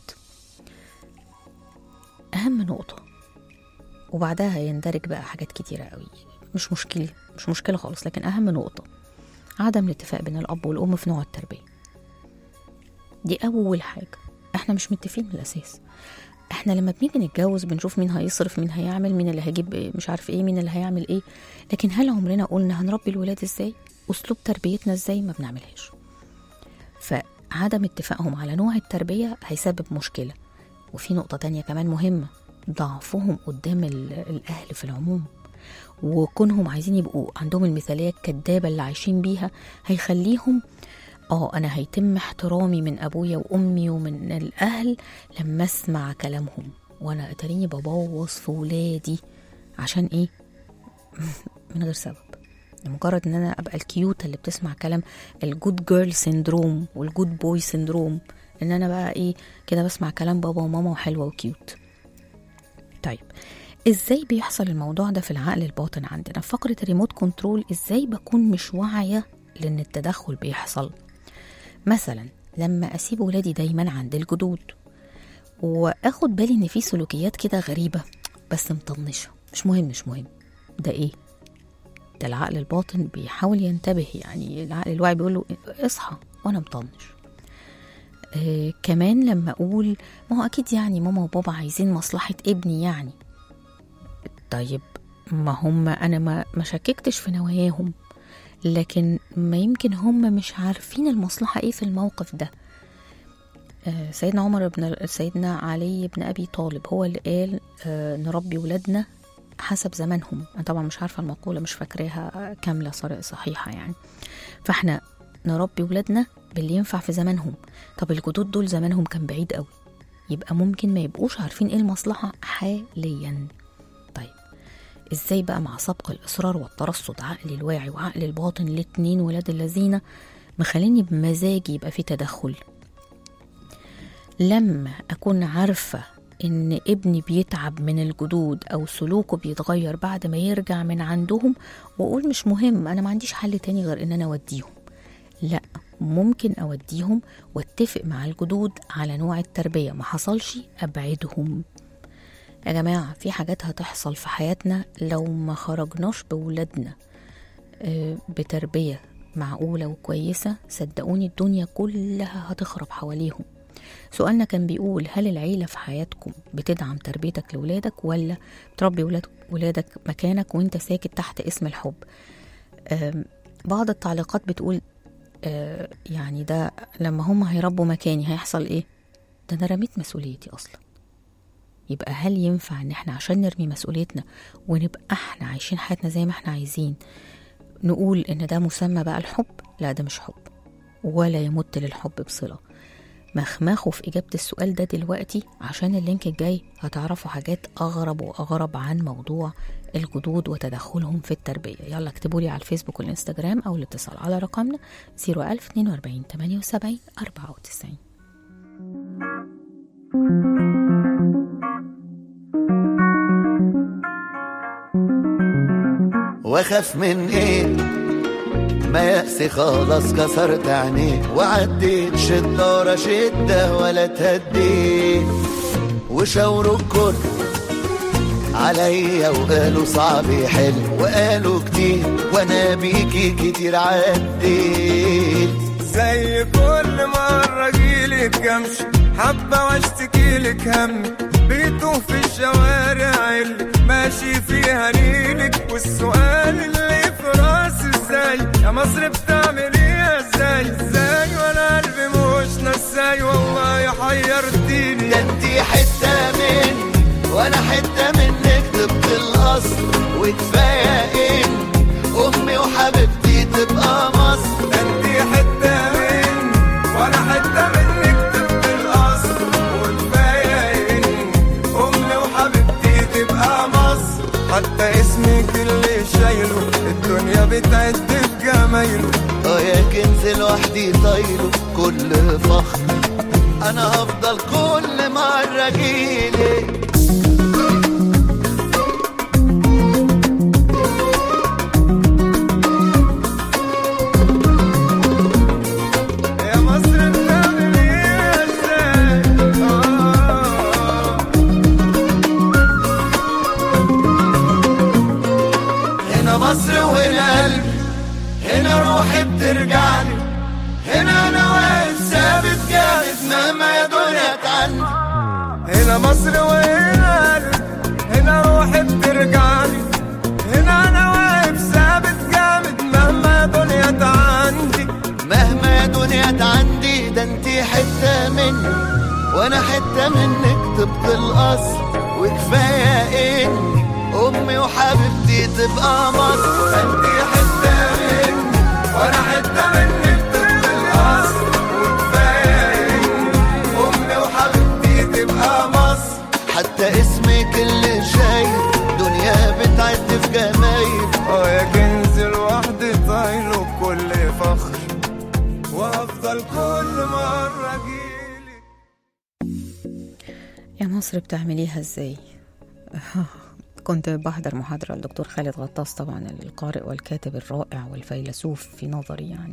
أهم نقطة وبعدها يندرج بقى حاجات كتيرة قوي مش مشكلة مش مشكلة خالص لكن أهم نقطة عدم الاتفاق بين الأب والأم في نوع التربية دي أول حاجة احنا مش متفقين من الأساس احنا لما بنيجي نتجوز بنشوف مين هيصرف مين هيعمل مين اللي هيجيب إيه، مش عارف ايه مين اللي هيعمل ايه لكن هل عمرنا قلنا هنربي الولاد ازاي اسلوب تربيتنا ازاي ما بنعملهاش فعدم اتفاقهم على نوع التربية هيسبب مشكلة وفي نقطة تانية كمان مهمة ضعفهم قدام ال- الأهل في العموم وكونهم عايزين يبقوا عندهم المثالية الكدابة اللي عايشين بيها هيخليهم اه انا هيتم احترامي من ابويا وامي ومن الاهل لما اسمع كلامهم وانا اتريني ببوظ في ولادي عشان ايه من غير سبب لمجرد ان انا ابقى الكيوتة اللي بتسمع كلام الجود جيرل سيندروم والجود بوي سيندروم ان انا بقى ايه كده بسمع كلام بابا وماما وحلوة وكيوت طيب ازاي بيحصل الموضوع ده في العقل الباطن عندنا في فقرة الريموت كنترول ازاي بكون مش واعية لان التدخل بيحصل مثلا لما اسيب ولادي دايما عند الجدود واخد بالي ان في سلوكيات كده غريبة بس مطنشة مش مهم مش مهم ده ايه ده العقل الباطن بيحاول ينتبه يعني العقل الواعي بيقول له اصحى وانا مطنش آه كمان لما اقول ما هو اكيد يعني ماما وبابا عايزين مصلحة ابني يعني طيب ما هم انا ما ما شككتش في نواياهم لكن ما يمكن هم مش عارفين المصلحة ايه في الموقف ده آه، سيدنا عمر بن سيدنا علي بن ابي طالب هو اللي قال آه، نربي ولادنا حسب زمانهم انا طبعا مش عارفه المقوله مش فاكراها كامله صار- صحيحه يعني فاحنا نربي ولادنا باللي ينفع في زمانهم طب الجدود دول زمانهم كان بعيد قوي يبقى ممكن ما يبقوش عارفين ايه المصلحه حاليا طيب ازاي بقى مع سبق الاصرار والترصد عقل الواعي وعقل الباطن الاتنين ولاد الذين مخليني بمزاجي يبقى في تدخل لما اكون عارفه ان ابني بيتعب من الجدود او سلوكه بيتغير بعد ما يرجع من عندهم واقول مش مهم انا ما عنديش حل تاني غير ان انا اوديهم لا ممكن اوديهم واتفق مع الجدود على نوع التربيه ما حصلش ابعدهم يا جماعه في حاجات هتحصل في حياتنا لو ما خرجناش بولادنا آه، بتربيه معقوله وكويسه صدقوني الدنيا كلها هتخرب حواليهم سؤالنا كان بيقول هل العيلة في حياتكم بتدعم تربيتك لولادك ولا بتربي ولادك, ولادك مكانك وانت ساكت تحت اسم الحب أم، بعض التعليقات بتقول آه، يعني ده لما هم هيربوا مكاني هيحصل ايه ده انا رميت مسؤوليتي اصلا يبقى هل ينفع ان احنا عشان نرمي مسؤوليتنا ونبقى احنا عايشين حياتنا زي ما احنا عايزين نقول ان ده مسمى بقى الحب لا ده مش حب ولا يمت للحب بصله مخمخوا في إجابة السؤال ده دلوقتي عشان اللينك الجاي هتعرفوا حاجات أغرب وأغرب عن موضوع الجدود وتدخلهم في التربية يلا اكتبوا لي على الفيسبوك والإنستجرام أو الاتصال على رقمنا 01042 78 94 واخاف من ايه ما يأسي خلاص كسرت عينيه وعديت شدة ورا شدة ولا تهديت وشاوروا الكل عليا وقالوا صعب يحل وقالوا كتير وانا بيكي كتير عديت زي كل مرة جيلك امشي حبة واشتكي لك همي بيتوه في الشوارع اللي ماشي فيها نيلك والسؤال اللي في راسي ازاي يا مصر بتعمل ايه ازاي ازاي وانا قلبي مش نساي والله حيرتيني ده انتي حتة مني وانا حتة منك طبق الاصل وكفاية ان امي وحبيبتي تبقى مصر ده انتي حتة مني وانا حتة منك تبقى الاصل وكفاية ان امي وحبيبتي تبقى مصر حتى اسمك اللي شايله الدنيا بتعد في جمايله اه يا كنز لوحدي طايله كل فخر انا هفضل كل مرة جيلك يا مصر بتعمل ايه ازاي آه. هنا مصر وهنا قلبي هنا روحي بترجعلي هنا انا واقف ثابت جامد مهما يا دنيا تعني هنا مصر وهنا قلبي هنا روحي بترجعلي هنا انا واقف ثابت جامد مهما دنيا عندي مهما يا دنيا عندي ده انتي حتة مني وانا حتة منك طبق الاصل وكفاية اني امي وحبيبتي تبقى مصر انتي حتة مني وانا حتة منك طبق الاصل وكفاية اني امي وحبيبتي تبقى مصر حتى اسمك اللي شايف دنيا بتعد في جمايل اه يا كنز لوحدي طايله بكل فخر وافضل كل مرة اجيلك يا مصر بتعمليها ازاي كنت بحضر محاضرة للدكتور خالد غطاس طبعا القارئ والكاتب الرائع والفيلسوف في نظري يعني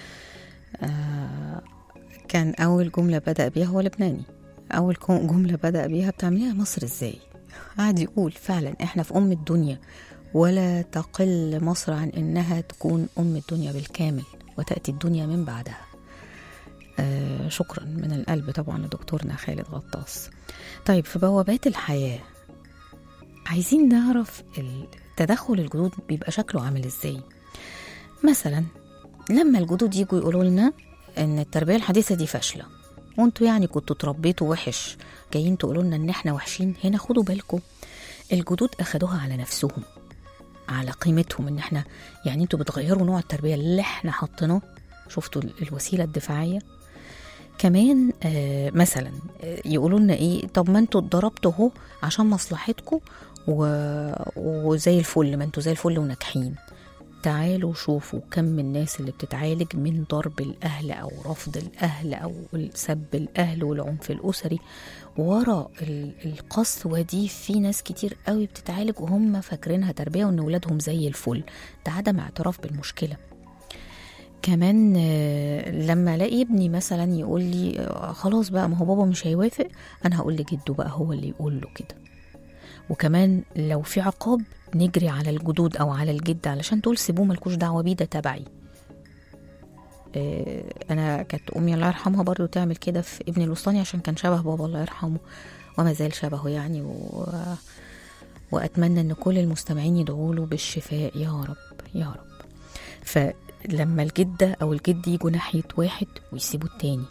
آه كان أول جملة بدأ بيها هو لبناني أول كو- جملة بدأ بيها بتعمليها مصر ازاي قعد يقول فعلا احنا في أم الدنيا ولا تقل مصر عن إنها تكون أم الدنيا بالكامل وتأتي الدنيا من بعدها آه شكرا من القلب طبعا لدكتورنا خالد غطاس طيب في بوابات الحياة عايزين نعرف التدخل الجدود بيبقى شكله عامل ازاي مثلا لما الجدود يجوا يقولوا لنا ان التربية الحديثة دي فاشلة وانتوا يعني كنتوا اتربيتوا وحش جايين تقولوا لنا ان احنا وحشين هنا خدوا بالكم الجدود اخدوها على نفسهم على قيمتهم ان احنا يعني انتوا بتغيروا نوع التربية اللي احنا حاطيناه شفتوا ال- الوسيلة الدفاعية كمان آه مثلا آه، يقولوا لنا ايه طب ما انتوا اتضربتوا اهو عشان مصلحتكم و... وزي الفل ما انتوا زي الفل وناجحين تعالوا شوفوا كم من الناس اللي بتتعالج من ضرب الأهل أو رفض الأهل أو سب الأهل والعنف الأسري ورا ال- القسوة دي في ناس كتير قوي بتتعالج وهم فاكرينها تربية وإن ولادهم زي الفل ده عدم اعتراف بالمشكلة كمان آه، لما الاقي ابني مثلا يقول لي آه، خلاص بقى ما هو بابا مش هيوافق انا هقول لجده بقى هو اللي يقول له كده وكمان لو في عقاب نجري على الجدود او على الجد علشان تقول سيبوه ملكوش دعوه بيه ده تبعي آه، انا كانت امي الله يرحمها برضو تعمل كده في ابني الوسطاني عشان كان شبه بابا الله يرحمه وما زال شبهه يعني و... واتمنى ان كل المستمعين يدعوا له بالشفاء يا رب يا رب فلما الجده او الجد يجوا ناحيه واحد ويسيبوا التاني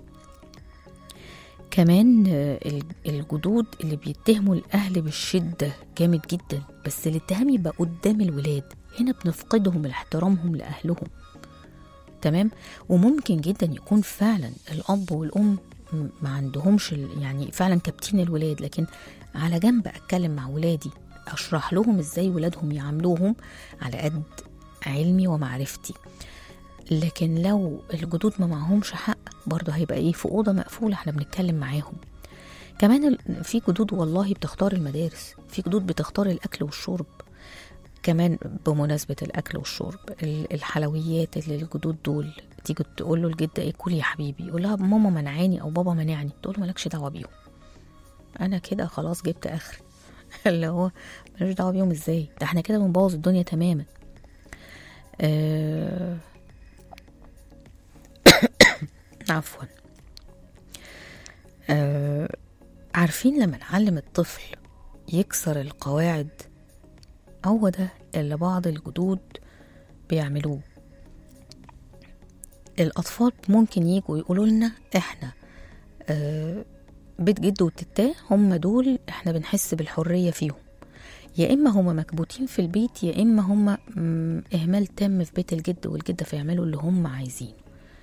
كمان آه، الج- الجدود اللي بيتهموا الاهل بالشده جامد جدا بس الاتهام يبقى قدام الولاد هنا بنفقدهم احترامهم لاهلهم تمام وممكن جدا يكون فعلا الاب والام م- ما عندهمش ال- يعني فعلا كابتين الولاد لكن على جنب اتكلم مع ولادي اشرح لهم ازاي ولادهم يعاملوهم على قد علمي ومعرفتي لكن لو الجدود ما معهمش حق برضه هيبقى ايه في اوضه مقفوله احنا بنتكلم معاهم كمان ال- في جدود والله بتختار المدارس في جدود بتختار الاكل والشرب كمان بمناسبة الأكل والشرب ال- الحلويات اللي الجدود دول تيجي تقول له الجدة ايه كل يا حبيبي يقول لها ماما منعاني أو بابا منعني تقول له مالكش دعوة بيهم أنا كده خلاص جبت آخري اللي هو مالوش دعوة بيهم ازاي ده احنا كده بنبوظ الدنيا تماما آه... عفوا آه... عارفين لما نعلم الطفل يكسر القواعد هو ده اللي بعض الجدود بيعملوه الأطفال ممكن يجوا يقولوا لنا إحنا آه بيت جد وتتاه هم دول إحنا بنحس بالحرية فيهم يا إما هم مكبوتين في البيت يا إما هم مم، إهمال تام في بيت الجد والجدة فيعملوا اللي هم عايزينه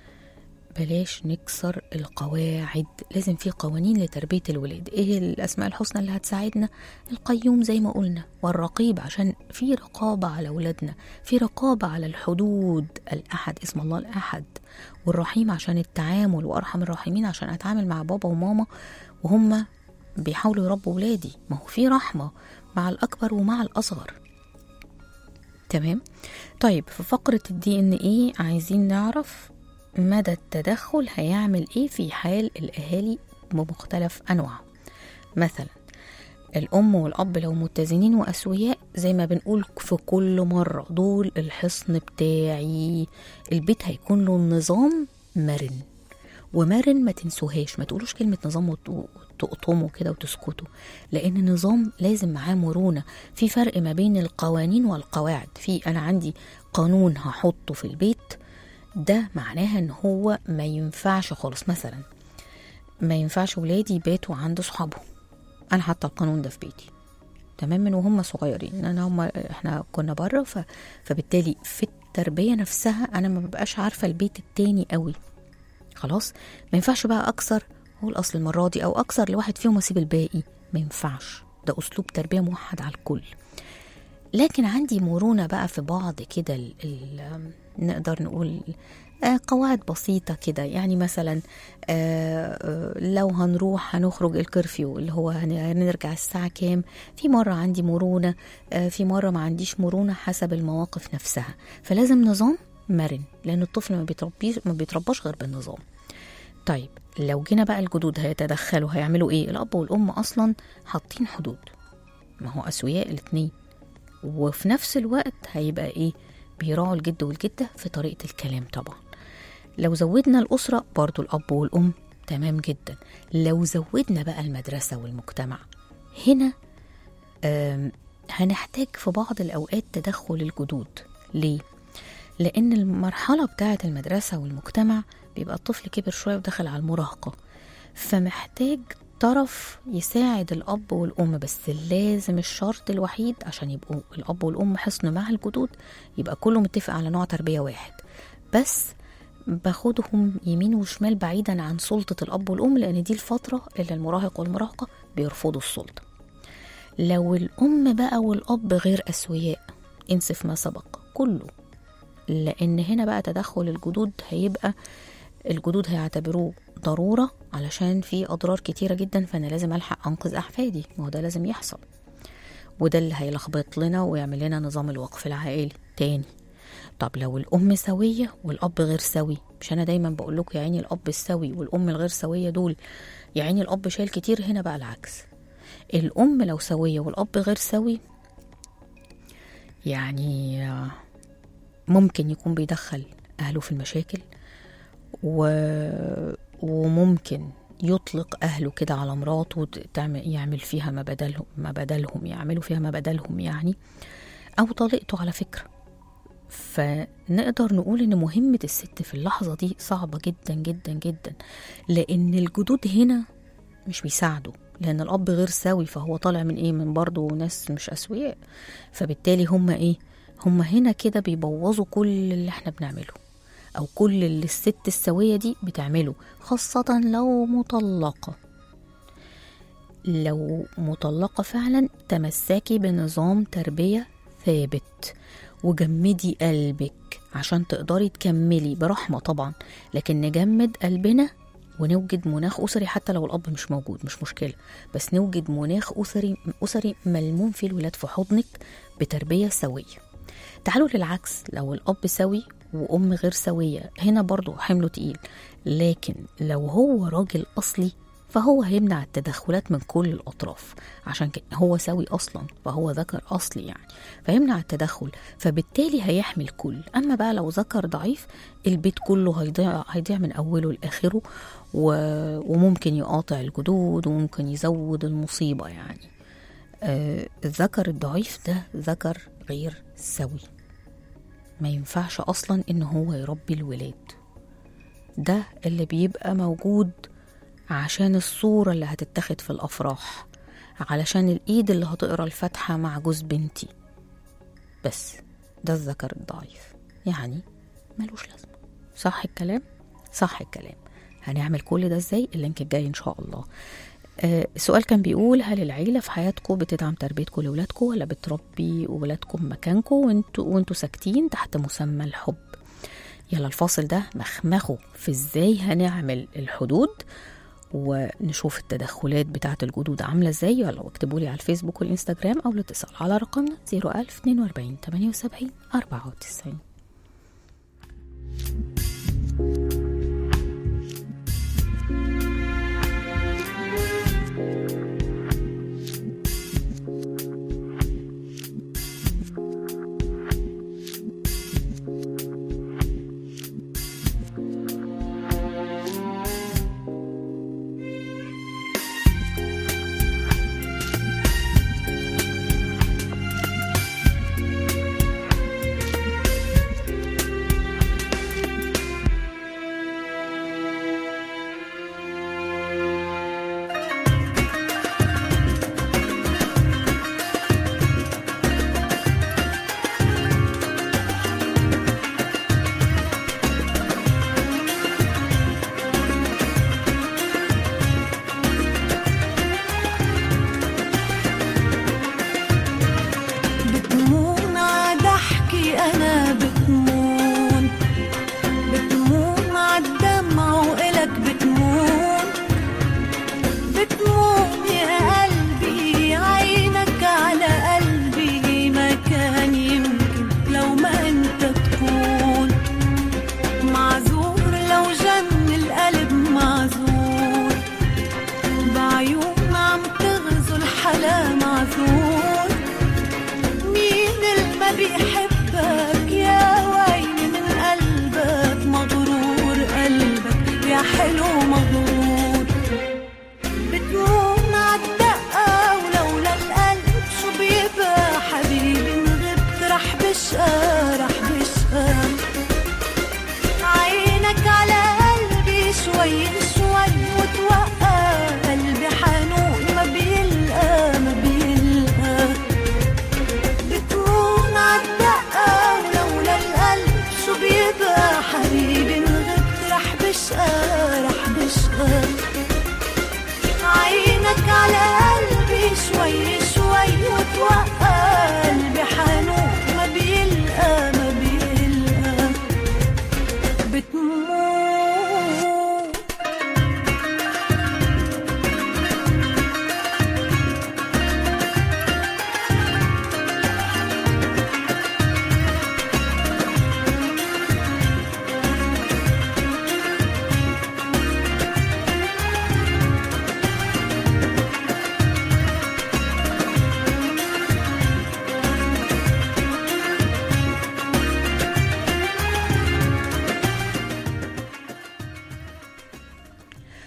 بلاش نكسر القواعد لازم في قوانين لتربية الولاد ايه الاسماء الحسنى اللي هتساعدنا القيوم زي ما قلنا والرقيب عشان في رقابة على ولادنا في رقابة على الحدود الأحد اسم الله الأحد والرحيم عشان التعامل وأرحم الراحمين عشان أتعامل مع بابا وماما وهم بيحاولوا يربوا ولادي ما هو في رحمة مع الأكبر ومع الأصغر تمام طيب في فقرة الدي ان ايه عايزين نعرف مدى التدخل هيعمل ايه في حال الاهالي بمختلف انواعه مثلا الام والاب لو متزنين واسوياء زي ما بنقول في كل مره دول الحصن بتاعي البيت هيكون له نظام مرن ومرن ما تنسوهاش ما تقولوش كلمة نظام وت- وتقطموا كده وتسكتوا لأن نظام لازم معاه مرونة في فرق ما بين القوانين والقواعد في أنا عندي قانون هحطه في البيت ده معناها ان هو ما ينفعش خالص مثلا ما ينفعش ولادي يباتوا عند صحابهم انا حاطه القانون ده في بيتي تمام من وهم صغيرين انا هم احنا كنا بره ف... فبالتالي في التربيه نفسها انا ما ببقاش عارفه البيت التاني قوي خلاص ما ينفعش بقى اكسر اقول اصل المره دي او اكسر لواحد فيهم واسيب الباقي ما ينفعش ده اسلوب تربيه موحد على الكل لكن عندي مرونة بقى في بعض كده ال- ال- نقدر نقول آه، قواعد بسيطة كده يعني مثلا آه، آه، لو هنروح هنخرج الكرفيو اللي هو هن- هنرجع الساعة كام في مرة عندي مرونة آه، في مرة ما عنديش مرونة حسب المواقف نفسها فلازم نظام مرن لأن الطفل ما بيتربيش ما بيترباش غير بالنظام طيب لو جينا بقى الجدود هيتدخلوا هيعملوا ايه الأب والأم أصلا حاطين حدود ما هو أسوياء الاتنين وفي نفس الوقت هيبقى ايه بيراعوا الجد والجدة في طريقة الكلام طبعا لو زودنا الأسرة برضو الأب والأم تمام جدا لو زودنا بقى المدرسة والمجتمع هنا آم، هنحتاج في بعض الأوقات تدخل الجدود ليه؟ لأن المرحلة بتاعة المدرسة والمجتمع بيبقى الطفل كبر شوية ودخل على المراهقة فمحتاج طرف يساعد الأب والأم بس لازم الشرط الوحيد عشان يبقوا الأب والأم حصن مع الجدود يبقى كله متفق على نوع تربية واحد بس باخدهم يمين وشمال بعيدا عن سلطة الأب والأم لأن دي الفترة اللي المراهق والمراهقة بيرفضوا السلطة لو الأم بقى والأب غير أسوياء انسف ما سبق كله لأن هنا بقى تدخل الجدود هيبقى الجدود هيعتبروه ضرورة علشان في أضرار كتيرة جدا فأنا لازم ألحق أنقذ أحفادي ما هو ده لازم يحصل وده اللي هيلخبط لنا ويعمل لنا نظام الوقف العائلي تاني طب لو الأم سوية والأب غير سوي مش أنا دايما بقول لكم يا عيني الأب السوي والأم الغير سوية دول يا عيني الأب شايل كتير هنا بقى العكس الأم لو سوية والأب غير سوي يعني آه، ممكن يكون بيدخل أهله في المشاكل و... وممكن يطلق أهله كده على مراته تعمل يعمل فيها ما بدلهم ما بدلهم يعملوا فيها ما بدلهم يعني أو طليقته على فكرة فنقدر نقول إن مهمة الست في اللحظة دي صعبة جدا جدا جدا لأن الجدود هنا مش بيساعدوا لأن الأب غير سوي فهو طالع من إيه من برضه ناس مش أسوياء فبالتالي هم إيه هم هنا كده بيبوظوا كل اللي احنا بنعمله أو كل اللي الست السوية دي بتعمله خاصة لو مطلقة لو مطلقة فعلا تمسكي بنظام تربية ثابت وجمدي قلبك عشان تقدري تكملي برحمة طبعا لكن نجمد قلبنا ونوجد مناخ أسري حتى لو الأب مش موجود مش مشكلة بس نوجد مناخ أسري أسري ملموم فيه الولاد في حضنك بتربية سوية تعالوا للعكس لو الأب سوي وأم غير سوية هنا برضو حمله تقيل لكن لو هو راجل أصلي فهو هيمنع التدخلات من كل الأطراف عشان كده هو سوي أصلا فهو ذكر أصلي يعني فيمنع التدخل فبالتالي هيحمي الكل أما بقى لو ذكر ضعيف البيت كله هيضيع هيضيع من أوله لآخره و... وممكن يقاطع الجدود وممكن يزود المصيبة يعني آه الذكر الضعيف ده ذكر غير سوي ما ينفعش أصلا إن هو يربي الولاد ده اللي بيبقى موجود عشان الصورة اللي هتتاخد في الأفراح علشان الإيد اللي هتقرا الفاتحة مع جوز بنتي بس ده الذكر الضعيف يعني ملوش لازمة صح الكلام؟ صح الكلام هنعمل كل ده ازاي اللينك الجاي ان شاء الله آه السؤال كان بيقول هل العيلة في حياتكم بتدعم تربيتكم لأولادكم ولا بتربي ولادكم مكانكم وانتوا وانتوا ساكتين تحت مسمى الحب يلا الفاصل ده مخمخه في ازاي هنعمل الحدود ونشوف التدخلات بتاعة الجدود عاملة ازاي يلا واكتبوا لي على الفيسبوك والانستجرام او الاتصال على رقمنا 01042 78 94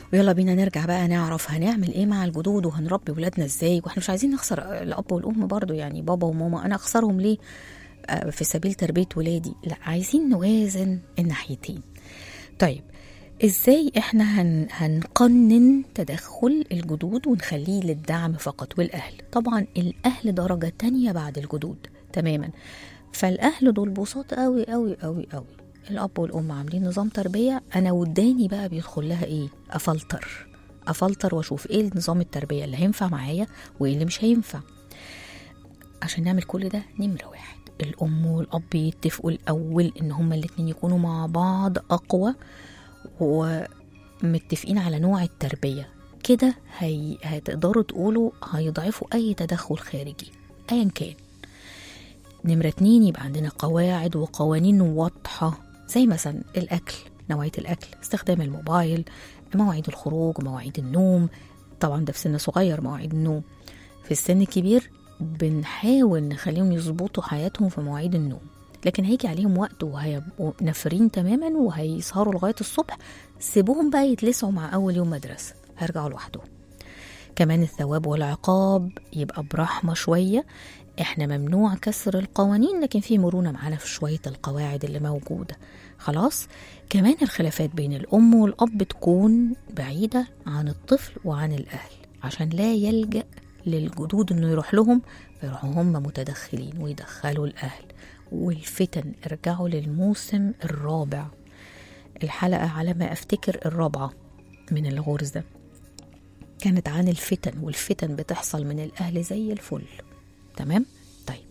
ويلا بينا نرجع بقى نعرف هنعمل ايه مع الجدود وهنربي ولادنا ازاي واحنا مش عايزين نخسر الاب والام برضو يعني بابا وماما انا اخسرهم ليه آه، في سبيل تربيه ولادي لا عايزين نوازن الناحيتين طيب ازاي احنا هن هنقنن تدخل الجدود ونخليه للدعم فقط والاهل طبعا الاهل درجه تانية بعد الجدود تماما فالاهل دول بساط قوي قوي قوي قوي الاب والام عاملين نظام تربيه انا وداني بقى بيدخل لها ايه افلتر افلتر واشوف ايه نظام التربيه اللي هينفع معايا وايه اللي مش هينفع عشان نعمل كل ده نمره واحد الام والاب يتفقوا الاول ان هما الاتنين يكونوا مع بعض اقوى ومتفقين على نوع التربيه كده هي... هتقدروا تقولوا هيضعفوا اي تدخل خارجي ايا كان نمرة اتنين يبقى عندنا قواعد وقوانين واضحة زي مثلا الأكل نوعية الأكل استخدام الموبايل مواعيد الخروج مواعيد النوم طبعا ده في سن صغير مواعيد النوم في السن الكبير بنحاول نخليهم يظبطوا حياتهم في مواعيد النوم لكن هيجي عليهم وقت وهيبقوا نافرين تماما وهيسهروا لغاية الصبح سيبوهم بقى يتلسعوا مع أول يوم مدرسة هيرجعوا لوحدهم كمان الثواب والعقاب يبقى برحمة شوية احنا ممنوع كسر القوانين لكن في مرونة معانا في شوية القواعد اللي موجودة خلاص كمان الخلافات بين الأم والأب تكون بعيدة عن الطفل وعن الأهل عشان لا يلجأ للجدود انه يروح لهم فيروحوا هم متدخلين ويدخلوا الأهل والفتن ارجعوا للموسم الرابع الحلقة على ما أفتكر الرابعة من الغرز ده كانت عن الفتن والفتن بتحصل من الأهل زي الفل تمام طيب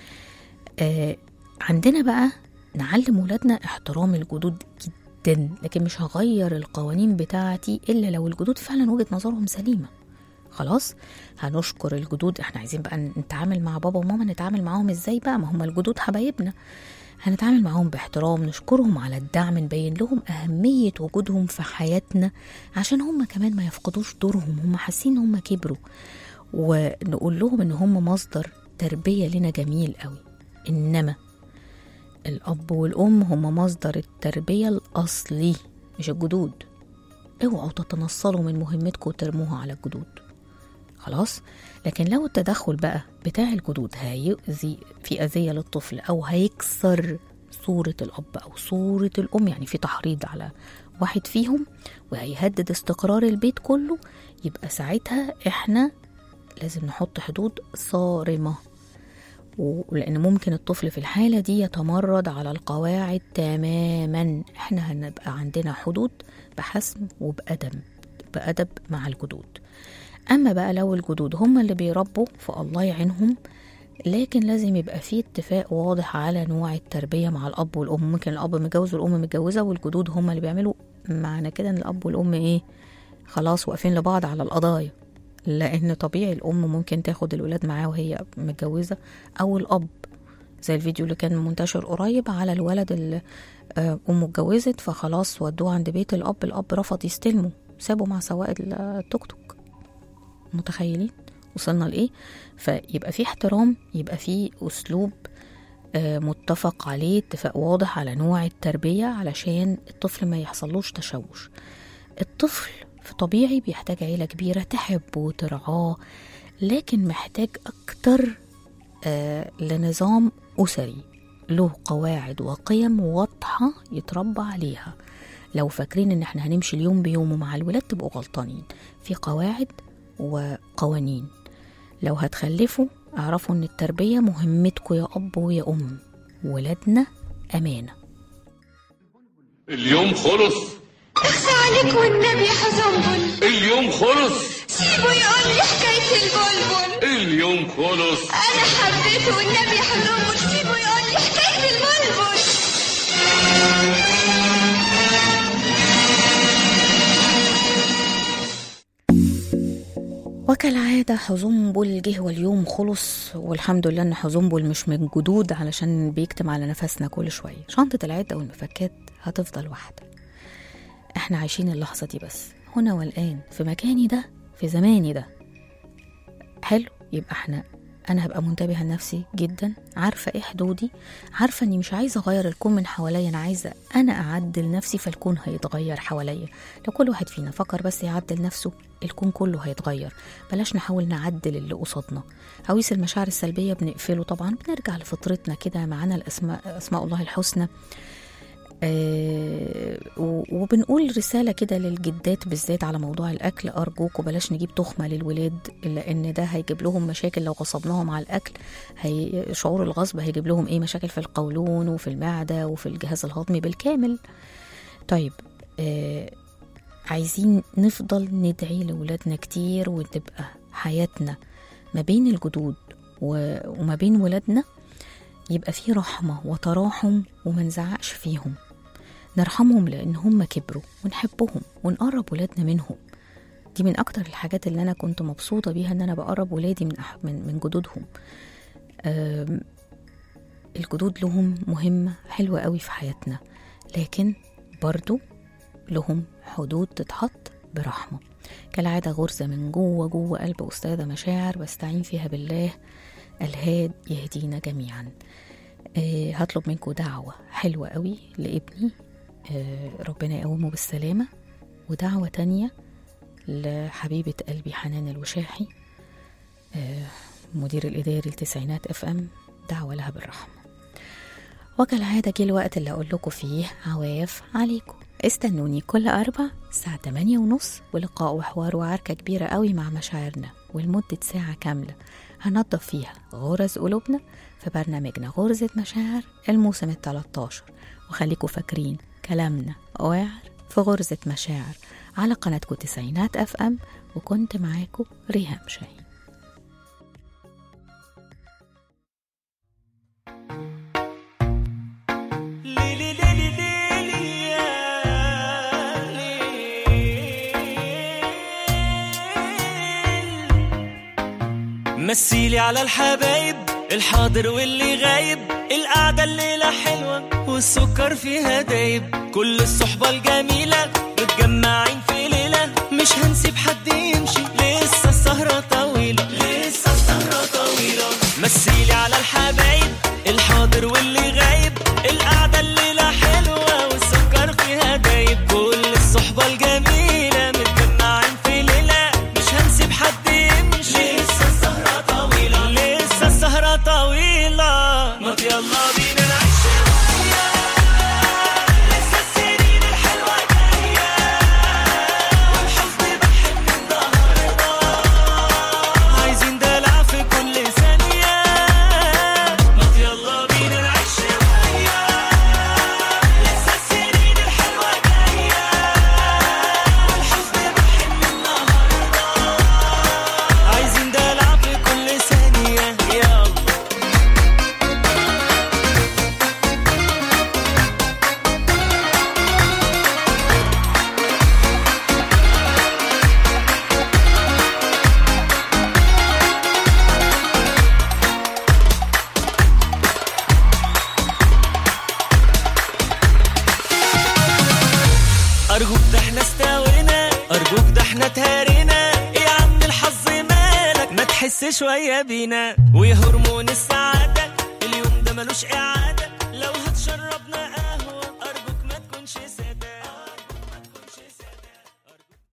آه عندنا بقى نعلم ولادنا احترام الجدود جدا لكن مش هغير القوانين بتاعتي إلا لو الجدود فعلا وجهة نظرهم سليمة خلاص هنشكر الجدود احنا عايزين بقى نتعامل مع بابا وماما نتعامل معاهم ازاي بقى ما هم الجدود حبايبنا هنتعامل معاهم باحترام نشكرهم على الدعم نبين لهم أهمية وجودهم في حياتنا عشان هم كمان ما يفقدوش دورهم هم حاسين ان هم كبروا ونقول لهم ان هم مصدر تربية لنا جميل قوي انما الاب والام هم مصدر التربية الاصلي مش الجدود اوعوا تتنصلوا من مهمتكم وترموها على الجدود خلاص لكن لو التدخل بقى بتاع الجدود هيؤذي في أذية للطفل أو هيكسر صورة الأب أو صورة الأم يعني في تحريض على واحد فيهم وهيهدد استقرار البيت كله يبقى ساعتها احنا لازم نحط حدود صارمة ولأن ممكن الطفل في الحالة دي يتمرد على القواعد تماما احنا هنبقى عندنا حدود بحسم وبأدب بأدب مع الجدود أما بقى لو الجدود هم اللي بيربوا فالله يعينهم لكن لازم يبقى فيه اتفاق واضح على نوع التربية مع الأب والأم ممكن الأب متجوز والأم متجوزة والجدود هم اللي بيعملوا معنى كده إن الأب والأم إيه خلاص واقفين لبعض على القضايا لأن طبيعي الأم ممكن تاخد الولاد معاه وهي متجوزة أو الأب زي الفيديو اللي كان منتشر قريب على الولد اللي آه، أمه اتجوزت فخلاص ودوه عند بيت الأب الأب رفض يستلمه سابه مع سواق التوك توك متخيلين وصلنا لايه فيبقى في احترام يبقى في اسلوب آه، متفق عليه اتفاق واضح على نوع التربية علشان الطفل ما يحصلوش تشوش الطفل في طبيعي بيحتاج عيلة كبيرة تحبه وترعاه لكن محتاج أكتر آه، لنظام أسري له قواعد وقيم واضحة يتربى عليها لو فاكرين ان احنا هنمشي اليوم بيومه مع الولاد تبقوا غلطانين في قواعد وقوانين لو هتخلفوا اعرفوا ان التربية مهمتكم يا اب ويا ام ولادنا امانة اليوم خلص اخفى عليك والنبي يا حزنبل اليوم خلص سيبه يقول لي حكاية البلبل اليوم خلص انا حبيته والنبي يا حزنبل سيبه يقول لي حكاية البلبل وكالعادة حزنبل جه واليوم خلص والحمد لله ان حزنبل مش من جدود علشان بيكتم على نفسنا كل شوية شنطة العدة والمفكات هتفضل واحدة احنا عايشين اللحظة دي بس هنا والآن في مكاني ده في زماني ده حلو يبقى احنا انا هبقى منتبهه لنفسي جدا عارفه ايه حدودي عارفه اني مش عايزه اغير الكون من حواليا انا عايزه انا اعدل نفسي فالكون هيتغير حواليا لو كل واحد فينا فكر بس يعدل نفسه الكون كله هيتغير بلاش نحاول نعدل اللي قصادنا هويس المشاعر السلبيه بنقفله طبعا بنرجع لفطرتنا كده معانا الاسماء اسماء الله الحسنى آه، و- وبنقول رسالة كده للجدات بالذات على موضوع الأكل أرجوك وبلاش نجيب تخمة للولاد لأن ده هيجيب لهم مشاكل لو غصبناهم على الأكل هي شعور الغصب هيجيب لهم إيه مشاكل في القولون وفي المعدة وفي الجهاز الهضمي بالكامل طيب آه عايزين نفضل ندعي لولادنا كتير وتبقى حياتنا ما بين الجدود و- وما بين ولادنا يبقى في رحمة وتراحم وما نزعقش فيهم نرحمهم لأن هم كبروا ونحبهم ونقرب ولادنا منهم دي من أكتر الحاجات اللي أنا كنت مبسوطة بيها إن أنا بقرب ولادي من أح- من, من جدودهم أم، الجدود لهم مهمة حلوة قوي في حياتنا لكن برضو لهم حدود تتحط برحمة كالعادة غرزة من جوه جوه قلب أستاذة مشاعر بستعين فيها بالله الهاد يهدينا جميعا آه هطلب منكم دعوة حلوة قوي لابني آه ربنا يقومه بالسلامة ودعوة تانية لحبيبة قلبي حنان الوشاحي آه مدير الإداري لتسعينات اف ام دعوة لها بالرحمة وكالعادة جه الوقت اللي أقول لكم فيه عواف عليكم استنوني كل أربع الساعة 8 ونص ولقاء وحوار وعركة كبيرة قوي مع مشاعرنا ولمدة ساعة كاملة هنضف فيها غرز قلوبنا في برنامجنا غرزة مشاعر الموسم ال 13 وخليكم فاكرين كلامنا واعر في غرزة مشاعر على قناتكم تسعينات اف ام وكنت معاكم ريهام شاهين ليلي ليلي ليلي يا ليل. مثيلي على الحبايب الحاضر واللي غايب القعدة الليلة حلوة والسكر فيها دايب كل الصحبة الجميلة متجمعين في ليلة مش هنسيب حد يمشي لسه السهرة طويلة لسه السهرة طويلة مثيلي على الحبايب الحاضر واللي غايب القعدة الليلة حلوة والسكر فيها دايب كل الصحبة الجميلة متجمعين في ليلة مش هنسيب حد يمشي لسه السهرة طويلة لسه السهرة طويلة ما يلا بينا نعيش شوية لسه السنين الحلوة جاية والحزن بحن النهاردة عايزين دلع في كل ثانية ما يلا بينا نعيش شوية لسه السنين الحلوة جاية والحزن بحن النهاردة عايزين دلع في كل ثانية يلا أرجوك ده احنا استوينا أرجوك ده احنا تهرينا يا عم الحظ مالك ما تحس شوية بينا ويا هرمون السعادة اليوم ده ملوش إعادة لو هتشرب